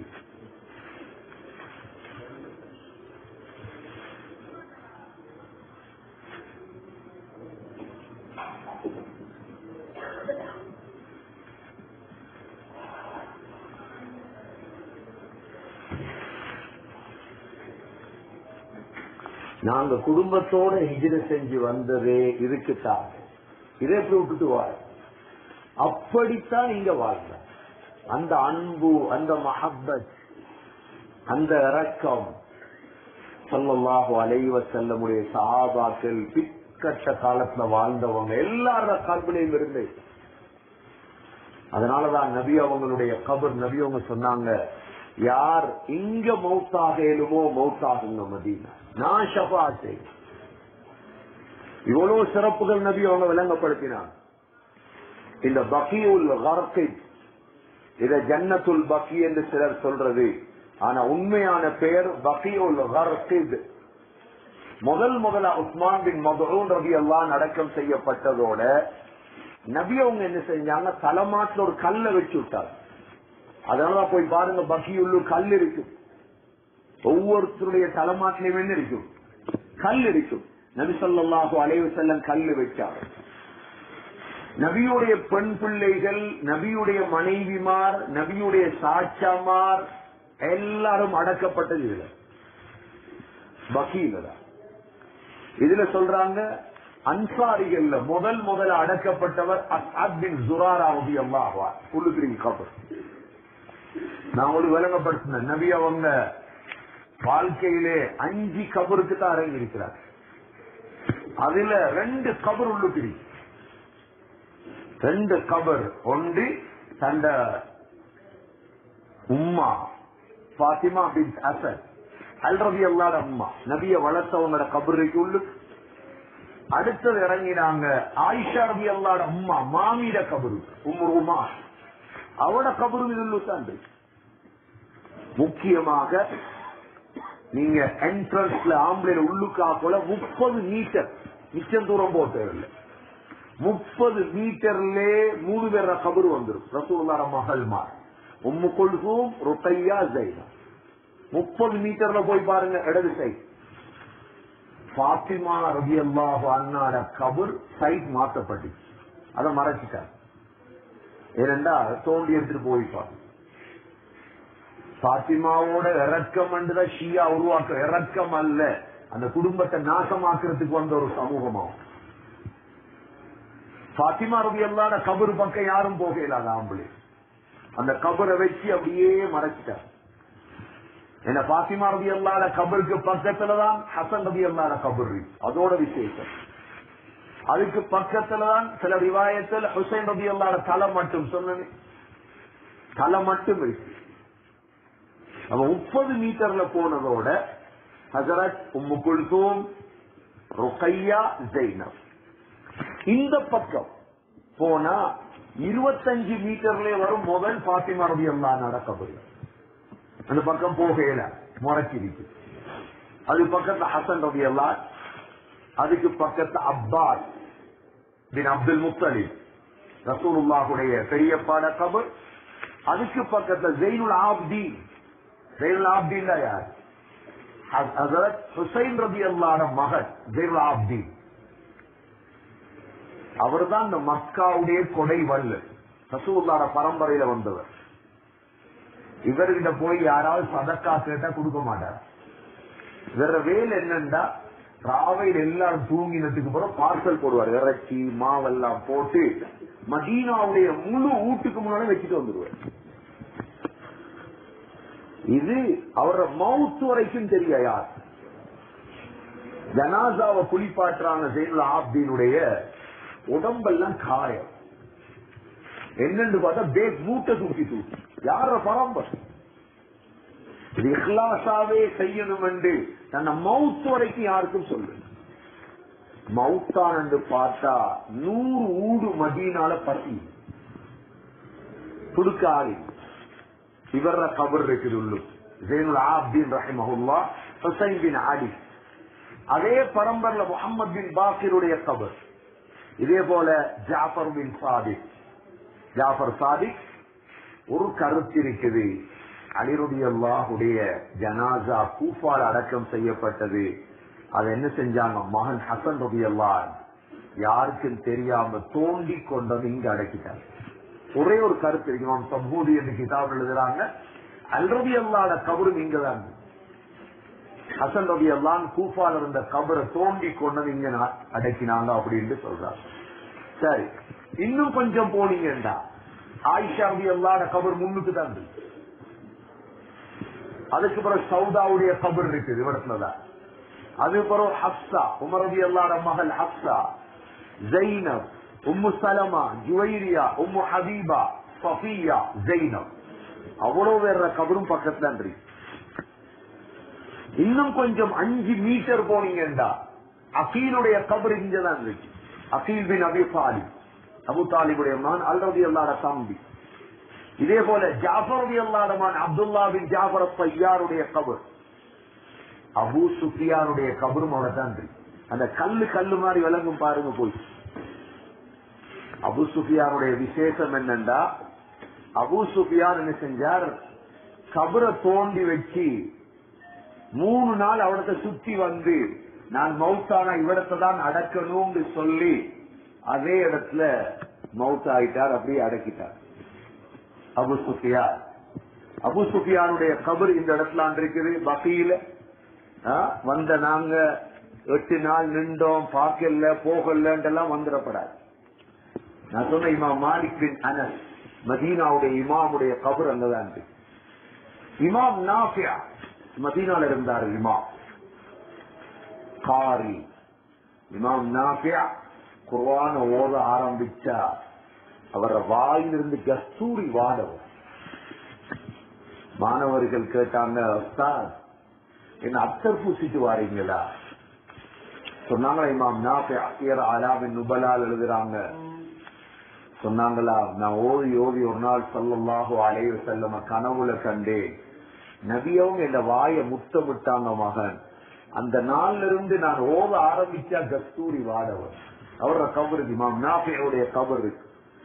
Speaker 1: நாங்க குடும்பத்தோட ஹிஜ்ர செஞ்சு வந்ததே இருக்குத்தான் இதை எப்படி விட்டுட்டு வாழ அப்படித்தான் இங்க வாழ்ந்த அந்த அன்பு அந்த மஹப்பத் அந்த இரக்கம் சொல்லல்லாஹு அலைவ செல்லமுடைய சஹாபாக்கள் பிற்கட்ட காலத்துல வாழ்ந்தவங்க எல்லாரோட கல்விலையும் இருந்து அதனாலதான் நபி அவங்களுடைய கபர் நபி அவங்க சொன்னாங்க யார் இங்க மௌத்தாக இயலுமோ மௌத்தாகுங்க மதீனா நான் ஷபாத்தை இவ்வளவு சிறப்புகள் நபி அவங்க விளங்கப்படுத்தினார் இந்த பக்கியுல் கர்கை இத ஜன்னத்துல் பக்கி என்று சிலர் சொல்றது ஆனா உண்மையான பெயர் பக்கியுல் கர்கித் முதல் முதலா உஸ்மான் பின் மதுரூன் ரவி எல்லாம் அடக்கம் செய்யப்பட்டதோட நபி அவங்க என்ன செஞ்சாங்க தலைமாட்டில் ஒரு கல்லை வச்சு விட்டார் அதனாலதான் போய் பாருங்க பக்கியுள்ளு கல் இருக்கு ஒவ்வொருத்தருடைய தலைமாட்டிலையும் என்ன இருக்கும் கல் இருக்கும் நபி சொல்லாஹு அலைவு செல்லம் கல்லு வச்சார் நபியுடைய பெண் பிள்ளைகள் நபியுடைய மனைவிமார் நபியுடைய சாட்சாமார் எல்லாரும் அடக்கப்பட்டது இதுல பக்கீல இதுல சொல்றாங்க அன்சாரிகள்ல முதல் முதல் அடக்கப்பட்டவர் அஸ்அத் பின் ஜுராரா ரபி அல்லாஹ்வா உள்ளுக்கிறீங்க கபர் நான் ஒரு விளங்கப்படுத்தினேன் நபி அவங்க வாழ்க்கையிலே அஞ்சு கபருக்கு தான் இறங்கி இருக்கிறார் அதுல ரெண்டு கபர் உள்ளுக்கிறீ ரெண்டு கபர் ஒன்று தண்ட உம்மா பாத்திமா பின் அசன் அல்ரபி அல்லாட அம்மா நபிய வளர்த்தவங்களோட கபருக்கு உள்ளு அடுத்தது இறங்கினாங்க ஆயிஷா ரபி அல்லாட அம்மா மாமியிட கபரு உம்மா அவட கபரு இதுள்ளு தான் இருக்கு. முக்கியமாக நீங்க என்ட்ரன்ஸ்ல ஆம்பளைல உள்ளுக்கா போல முப்பது மீட்டர் மிச்சம் தூரம் போட்டதில்ல முப்பது மீட்டர்ல மூணு பேர கபரு வந்துடும் ரசூல்லார மகள்மார் உம்மு கொள்கும் ருக்கையா ஜெயினா முப்பது மீட்டர்ல போய் பாருங்க இடது சைட் பாத்திமா ரவி அல்லாஹ் அண்ணாட கபர் சைட் மாற்றப்பட்டுச்சு அதை மறைச்சிட்டார் ஏனென்றா தோண்டி எடுத்துட்டு போயிப்பார் பாத்திமாவோட இறக்கம் என்றுதான் ஷியா உருவாக்க இறக்கம் அல்ல அந்த குடும்பத்தை நாசமாக்குறதுக்கு வந்த ஒரு சமூகமாகும் பாத்திமா ரவி அல்லாத கபரு பக்கம் யாரும் போகல அது ஆம்பளை அந்த கபரை வச்சு அப்படியே மறைச்சிட்டார் என்ன பாத்திமா ரவி அல்லாத கபருக்கு பக்கத்துலதான் ஹசன் ரவி அல்லாத கபர் இருக்கு. அதோட விசேஷம் அதுக்கு பக்கத்துலதான் சில ரிவாயத்தில் ஹுசைன் ரவி அல்லாத தலை மட்டும் சொன்னேன் தலை மட்டும் இருக்கு நம்ம முப்பது மீட்டர்ல போனதோட ஹசரத் உம்மு குல்தூம் ருக்கையா ஜெய்னப் இந்த பக்கம் போனா இருபத்தஞ்சு மீட்டர்ல வரும் முதல் பாத்திமா ரவி அல்லா நடக்கப்படுது அந்த பக்கம் போகையில முறைச்சிருக்கு அது பக்கத்துல ஹசன் ரவி அல்லா அதுக்கு பக்கத்து அப்பாஸ் பின் அப்துல் முத்தலிப் ரசூலுல்லாஹுடைய பெரியப்பாட கபர் அதுக்கு பக்கத்துல ஜெயினுல் ஆப்தி ஜெயினுல் ஆப்தின் யார் ஹசரத் ஹுசைன் ரபி அல்லாட மகன் ஜெயினுல் ஆப்தி அவர்தான் இந்த மக்காவுடைய கொடை வல்லு ரசூல்லார பரம்பரையில வந்தவர் இவர்கிட்ட போய் யாராவது சதக்கா கேட்டா கொடுக்க மாட்டார் வேற வேலை என்னன்னா ராவையில் எல்லாரும் தூங்கினதுக்கு பிறகு பார்சல் போடுவார் இறைச்சி மாவெல்லாம் போட்டு மதீனாவுடைய முழு வீட்டுக்கு முன்னாடி வச்சுட்டு வந்துருவார் இது அவரோட மவுத் வரைக்கும் தெரிய யார் ஜனாசாவை குளிப்பாட்டுறாங்க ஜெயினுல் ஆப்தீனுடைய உடம்பெல்லாம் காயம் என்னன்னு பார்த்தா பேக் மூட்டை தூக்கி தூக்கி யார பரம்பர் இது இஹ்லாசாவே செய்யணும் என்று தன்னை மவுத் வரைக்கும் யாருக்கும் சொல்லு மவுத்தான் என்று பார்த்தா நூறு ஊடு மதியனால பசி துடுக்க ஆளி இவர கபர் இருக்குது உள்ளு ஜெயினுல் ஆப்தீன் ரஹிமஹுல்லா ஹுசைன் பின் ஆலி அதே பரம்பர்ல முகமது பின் பாக்கிருடைய கபர் இதே போல ஜாஃபர் பின் சாதிக் ஜாஃபர் சாதிக் ஒரு கருத்து இருக்குது அலிருடி அல்லாஹுடைய ஜனாசா கூஃபால் அடக்கம் செய்யப்பட்டது அதை என்ன செஞ்சாங்க மகன் ஹசன் ரபி அல்லா யாருக்கும் தெரியாம தோண்டி கொண்டு வந்து இங்க அடக்கிட்டாங்க ஒரே ஒரு கருத்து இருக்கு இமாம் சம்பூதி என்று கிதாப் எழுதுறாங்க அல்ரபி அல்லாட கபரும் இங்கதான் இருக்கு. ஹசன் ரபி அல்லான் கூஃபால இருந்த கபரை தோண்டி கொண்டு வந்து இங்க நா- அடக்கினாங்க அப்படின்னு சொல்றாங்க சரி இன்னும் கொஞ்சம் போனீங்கடா ஆயிஷா ரபி அல்லாட கபர் முன்னுக்கு தான் இருக்கு அதுக்கு பிறகு சவுதாவுடைய கபர் இருக்குது இவரத்துலதான் அது பிறகு ஹப்சா உமர் ரபி அல்லாட மகள் ஹப்சா ஜெய்னப் உம்மு சலமா ஜுவைரியா உம்மு ஹபீபா சஃபியா ஜெய்னப் அவ்வளவு பேர கபரும் பக்கத்துல இருக்கு இன்னும் கொஞ்சம் அஞ்சு மீட்டர் போனீங்கடா அகீலுடைய கபர் இங்கதான் இருக்கு அகீல் பின் அபி தாலிப் அபு தாலிபுடைய மகன் அல்ரதி அல்லாட தம்பி இதே போல ஜாஃபர் ரதி அல்லாட மகன் அப்துல்லா பின் ஜாஃபர் பையாருடைய கபர் அபு சுஃபியானுடைய கபரும் அவனை தான் இருக்கு அந்த கல்லு கல்லு மாதிரி விளங்கும் பாருங்க போய் அபு சுஃபியானுடைய விசேஷம் என்னண்டா அபு சுஃபியான் என்ன செஞ்சார் கபரை தோண்டி வச்சு மூணு நாள் அவடத்தை சுத்தி வந்து நான் மவுத்தான இவ்விடத்தை தான் அடக்கணும்னு சொல்லி அதே இடத்துல மவுத் ஆயிட்டார் அப்படியே அடக்கிட்டார் அபு சுஃபியான் அபு சுஃபியானுடைய கபர் இந்த இடத்துல இருக்குது பக்கியில வந்த நாங்க எட்டு நாள் நின்றோம் பார்க்கல போகலன்றெல்லாம் வந்துடப்படாது நான் சொன்ன இமாம் மாலிக் பின் அனஸ் மதீனாவுடைய இமாமுடைய கபர் அங்கதான் இருக்கு இமாம் நாஃபியா மதீனால இருந்தார் இமாம் காரி இமாம் நாஃபியா குர்ஆன ஓத ஆரம்பிச்சா அவர வாயிலிருந்து கஸ்தூரி வாடம் மாணவர்கள் கேட்டாங்க "உஸ்தாத், என்ன அத்தர் பூசிட்டு வாரீங்களா சொன்னாங்களா இமாம் நாஃபியா இயர் அலாவின் நுபலால் எழுதுறாங்க சொன்னாங்களா நான் ஓதி ஓதி ஒரு நாள் சொல்லல்லாஹு அலைய செல்லம கனவுல கண்டேன் நபியவங்க இந்த வாய முத்தமிட்டாங்க மகன் அந்த நாள்ல இருந்து நான் ஓத ஆரம்பிச்சா கஸ்தூரி வாடவர் அவரோட கபர் இமாம் நாஃபியுடைய கபர் இருக்கு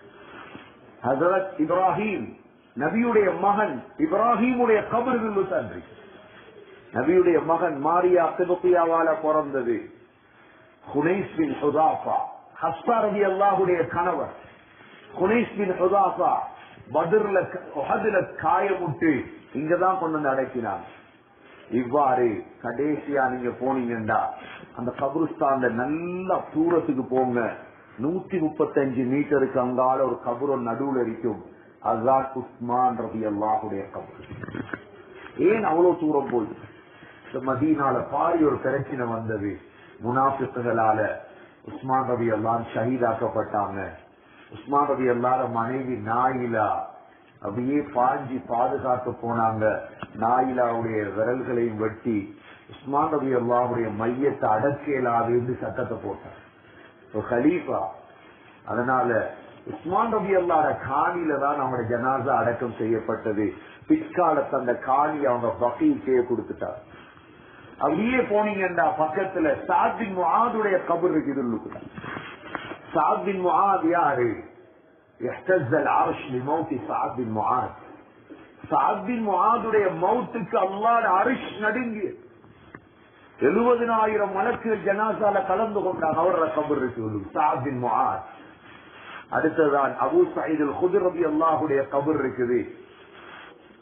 Speaker 1: ஹசரத் இப்ராஹிம் நபியுடைய மகன் இப்ராஹிமுடைய கபர்கள் தான் இருக்கு நபியுடைய மகன் மாரியா சிபுக்கியாவால பிறந்தது ஹுனைஸ் பின் ஹுதாஃபா ஹஸ்பா ரதி அல்லாஹுடைய கணவர் ஹுனைஸ் பின் ஹுதாஃபா பத்ர்ல உஹதுல காயமுட்டு இங்கதான் கொண்டு வந்து அடக்கினாங்க இவ்வாறு கடைசியா நீங்க போனீங்கண்டா அந்த கபருஸ்தான்ல நல்ல தூரத்துக்கு போங்க நூத்தி முப்பத்தஞ்சு மீட்டருக்கு அங்கால ஒரு கபர் நடுவுல இருக்கும் அதுதான் உஸ்மான் ரபி அல்லாஹுடைய கபர் ஏன் அவ்வளவு தூரம் போய் இந்த மதீனால பாரி ஒரு பிரச்சனை வந்தது முனாஃபிக்குகளால உஸ்மான் ரபி எல்லாம் ஷஹீதாக்கப்பட்டாங்க உஸ்மான் ரபி எல்லார மனைவி நாயிலா அப்படியே பாஞ்சி பாதுகாக்க போனாங்க நாயிலாவுடைய விரல்களையும் வெட்டி உஸ்மான் ரபி அல்லாவுடைய மையத்தை அடக்கேலாதுன்னு சட்டத்தை போட்டார் ஒரு கலீஃபா அதனால உஸ்மான் ரபி அல்லாட காணியில தான் நம்முடைய ஜனாசா அடக்கம் செய்யப்பட்டது பிற்காலத்து அந்த காணி அவங்க பகைக்கே கொடுத்துட்டார் அப்படியே போனீங்கன்னா பக்கத்துல சாத்தின் முஆதுடைய கபர் இருக்குது சாத்தின் முஆத் யாரு اهتز العرش لموت سعد بن معاذ سعد بن معاذுடைய மௌத்துக்கு அல்லாஹ் அரிஷ் நடுங்கி எழுபதினாயிரம் மலக்குகள் ஜனாசால கலந்து கொண்டாங்க அவர கபர் இருக்கு சாத் பின் முஆத் அடுத்ததான் அபு சயீத் அல் குத்ர் ரபி அல்லாஹுடைய கபர் இருக்குது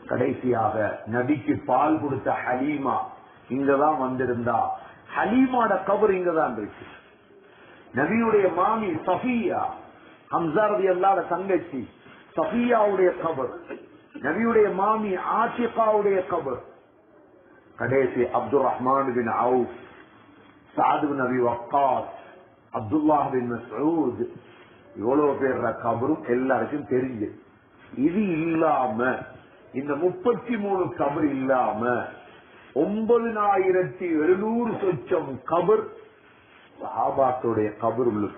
Speaker 1: கடைசியாக நபிக்கு பால் கொடுத்த ஹலீமா இங்கதான் வந்திருந்தா ஹலீமாட கபர் இங்கதான் இருக்கு நபியுடைய மாமி சஃபியா ஹம்சாரதி அல்லாத தங்கச்சி சஃபியாவுடைய கபர் நபியுடைய மாமி ஆசிகாவுடைய கபர் கடைசி அப்துல் ரஹ்மான் பின் அவுப் சாது பின் நபி வக்காஸ் அப்துல்லா பின் மசூத் இவ்வளவு பேர் கபரும் எல்லாருக்கும் தெரிஞ்சு இது இல்லாம இந்த முப்பத்தி மூணு கபர் இல்லாம ஒன்பதினாயிரத்தி எழுநூறு சொச்சம் கபர் சஹாபாக்களுடைய கபர் உள்ளது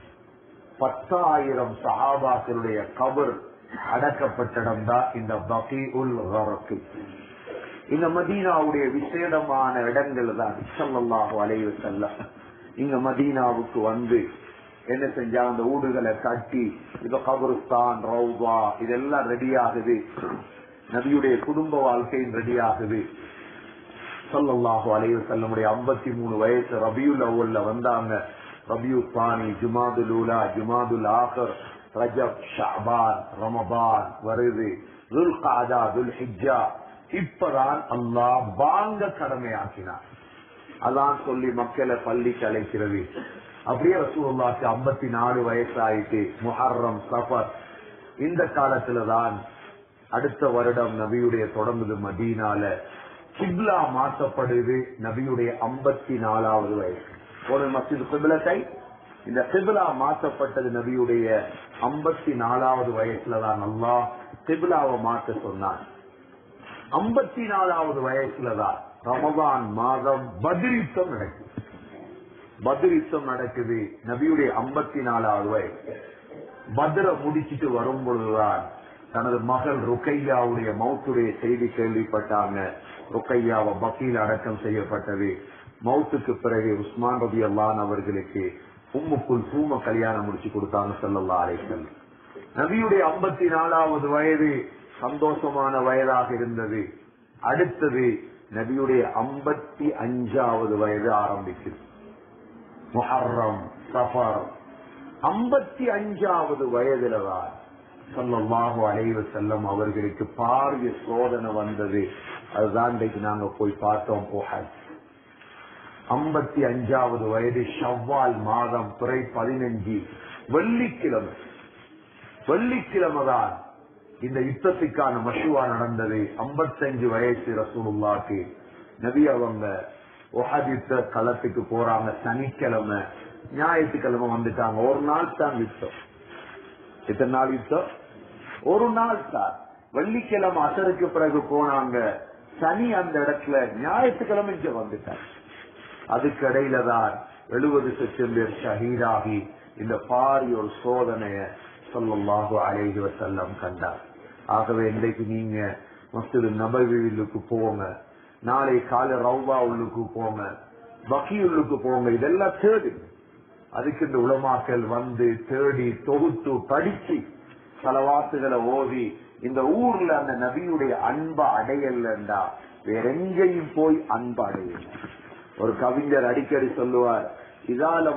Speaker 1: பத்தாயிரம் சஹாபாக்களுடைய கபர் அடக்கப்பட்ட இடம் தான் இந்த பகி உல் வரக்கு இந்த மதீனாவுடைய விசேடமான இடங்கள் தான் சல்லல்லாஹு அலைவு செல்லம் இங்க மதீனாவுக்கு வந்து என்ன செஞ்சா அந்த ஊடுகளை கட்டி இப்ப கபருஸ்தான் ரவுபா இதெல்லாம் ரெடி ஆகுது நபியுடைய குடும்ப வாழ்க்கையும் ரெடி ஆகுது சொல்லல்லாஹு அலைவு செல்லமுடைய ஐம்பத்தி மூணு வயசு ரபியுல் அவ்வல்ல வந்தாங்க ரபியு தானி ஜுமாதுல் ஊலா ஜுமாதுல் ஆகர் ரஜப் ஷாபான் ரமபான் வருது துல் காதா துல் ஹிஜா இப்பதான் அல்லாஹ் பாங்க கடமையாக்கினார் அதான் சொல்லி மக்களை பள்ளிக்கு அழைக்கிறது அப்படியே ரசூலுல்லாக்கு ஐம்பத்தி நாலு வயசு ஆயிட்டு முஹர்ரம் சஃபர் இந்த காலத்துலதான் அடுத்த வருடம் நபியுடைய தொடங்குது மதீனால கிப்லா மாற்றப்படுது நபியுடைய ஐம்பத்தி நாலாவது வயசு ஒரு மசித் கிபிலத்தை இந்த கிபிலா மாற்றப்பட்டது நபியுடைய ஐம்பத்தி நாலாவது வயசுலதான் நல்லா கிபிலாவை மாற்ற சொன்னான் ஐம்பத்தி நாலாவது வயசுலதான் ரமதான் மாதம் பதிரித்தம் நடக்குது பதிரித்தம் நடக்குது நபியுடைய ஐம்பத்தி நாலாவது வயசு பத்ர முடிச்சிட்டு வரும் பொழுதுதான் தனது மகள் ருக்கையாவுடைய மௌத்துடைய செய்தி கேள்விப்பட்டாங்க ருக்கையாவை பக்கீல் அடக்கம் செய்யப்பட்டது மௌத்துக்கு பிறகு உஸ்மான் ரபி அல்லான் அவர்களுக்கு உம்முக்குள் தூம கல்யாணம் முடிச்சு கொடுத்தாங்க செல்லல்லா அலைக்கல் நபியுடைய ஐம்பத்தி நாலாவது வயது சந்தோஷமான வயதாக இருந்தது அடுத்தது நபியுடைய ஐம்பத்தி அஞ்சாவது வயது ஆரம்பிக்குது முஹர்ரம் சஃபர் ஐம்பத்தி அஞ்சாவது வயதில்தான் சொல்லமாக அலைவ செல்லம் அவர்களுக்கு பாரிய சோதனை வந்தது அதுதான் இன்றைக்கு நாங்க போய் பார்த்தோம் போஹல் ஐம்பத்தி அஞ்சாவது வயது ஷவ்வால் மாதம் துறை பதினஞ்சு வெள்ளிக்கிழமை வெள்ளிக்கிழமை தான் இந்த யுத்தத்துக்கான மஷுவா நடந்தது ஐம்பத்தஞ்சு வயசு ரசூலுல்லாக்கு நபி அவங்க ஒஹதித்த களத்துக்கு போறாங்க சனிக்கிழமை ஞாயிற்றுக்கிழமை வந்துட்டாங்க ஒரு நாள் தான் யுத்தம் எத்தனை நாள் யுத்தம் ஒரு நாள் தான் வெள்ளிக்கிழமை அசருக்கு பிறகு போனாங்க சனி அந்த இடத்துல ஞாயிற்றுக்கிழமை இங்க வந்துட்டாங்க அதுக்கு இடையில தான் எழுபது லட்சம் பேர் ஷஹீதாகி இந்த பாரிய ஒரு சோதனைய சொல்லல்லாஹு அலைஹி வசல்லம் கண்டார் ஆகவே இன்றைக்கு நீங்க மஸ்து நபவிலுக்கு போங்க நாளை காலை ரவுபா உள்ளுக்கு போங்க பக்கி உள்ளுக்கு போங்க இதெல்லாம் தேடு அதுக்கு இந்த உலமாக்கள் வந்து தேடி தொகுத்து படிச்சு பல வார்த்தைகளை ஓதி இந்த ஊர்ல அந்த நபியுடைய அன்பை அடையலண்டா வேற எங்கேயும் போய் அன்பு அடையல ஒரு கவிஞர் அடிக்கடி சொல்லுவார் இதாலம்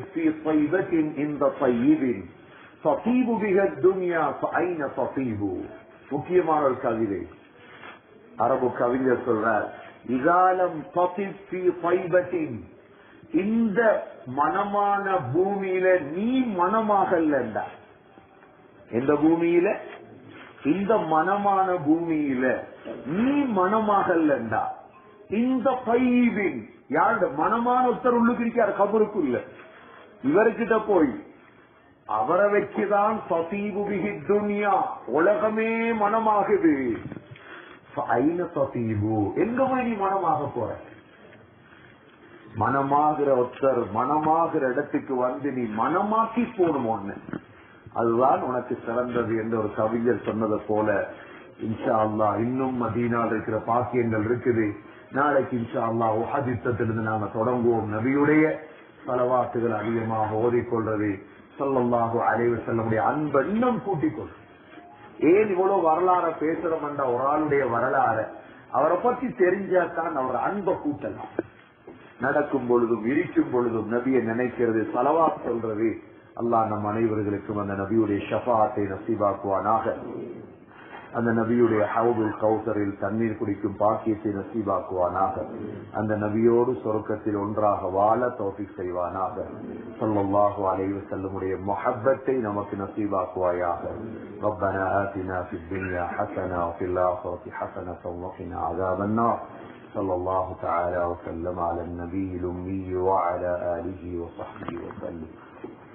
Speaker 1: இந்த பையிவின் ஃபீபு பிக துன்யா ஐன ஃபீபு முக்கியமான ஒரு கவிதை அரபு கவிஞர் சொல்றார் இதாலம் பைபத்தின் இந்த மனமான பூமியில நீ மனமாகல்லண்டா எந்த பூமியில இந்த மனமான பூமியில நீ மனமாகல்லண்டா இந்த பைவின் யாரு மனமான ஒருத்தர் உள்ளுக்கு இருக்கார் கபருக்குள்ள இவர்கிட்ட போய் அவரை வச்சுதான் சசீபுபிகி துன்யா உலகமே மனமாகுது ஐன சசீபு எங்க போய் நீ மனமாக போற மனமாகிற ஒருத்தர் மனமாகிற இடத்துக்கு வந்து நீ மனமாக்கி போகணும் ஒண்ணு அதுதான் உனக்கு சிறந்தது என்று ஒரு கவிஞர் சொன்னதை போல இன்ஷா அல்லா இன்னும் மதீனால் இருக்கிற பாக்கியங்கள் இருக்குது நாளைக்கு இன்ஷா அல்லா உஹதித்தத்திலிருந்து நாங்க தொடங்குவோம் நபியுடைய பலவாக்குகள் அதிகமாக ஓதிக்கொள்றது சொல்லல்லாஹு அலைவு செல்லமுடைய அன்பை இன்னும் கூட்டிக் கொள் ஏன் இவ்வளவு வரலாற பேசுறோம்ன்ற ஒரு ஆளுடைய வரலாற அவரை பத்தி தெரிஞ்சாதான் அவர் அன்பை கூட்டலாம் நடக்கும் பொழுதும் இருக்கும் பொழுதும் நபியை நினைக்கிறது செலவா சொல்றது அல்லாஹ் நம் அனைவர்களுக்கும் அந்த நபியுடைய ஷஃபாத்தை நசீபாக்குவானாக அந்த நபியுடைய ஹவுதுல் கௌசரில் தண்ணீர் குடிக்கும் பாக்கியத்தை நசீபாக்குவானாக அந்த நபியோடு சொர்க்கத்தில் ஒன்றாக வாழ தோஃபிக் செய்வானாக சொல்லல்லாஹு அலைவு செல்லமுடைய மொஹப்பத்தை நமக்கு நசீபாக்குவாயாக ربنا آتنا في الدنيا حسنة وفي الآخرة حسنة وقنا عذاب النار صلى الله تعالى وسلم على النبي الأمي وعلى آله وصحبه وسلم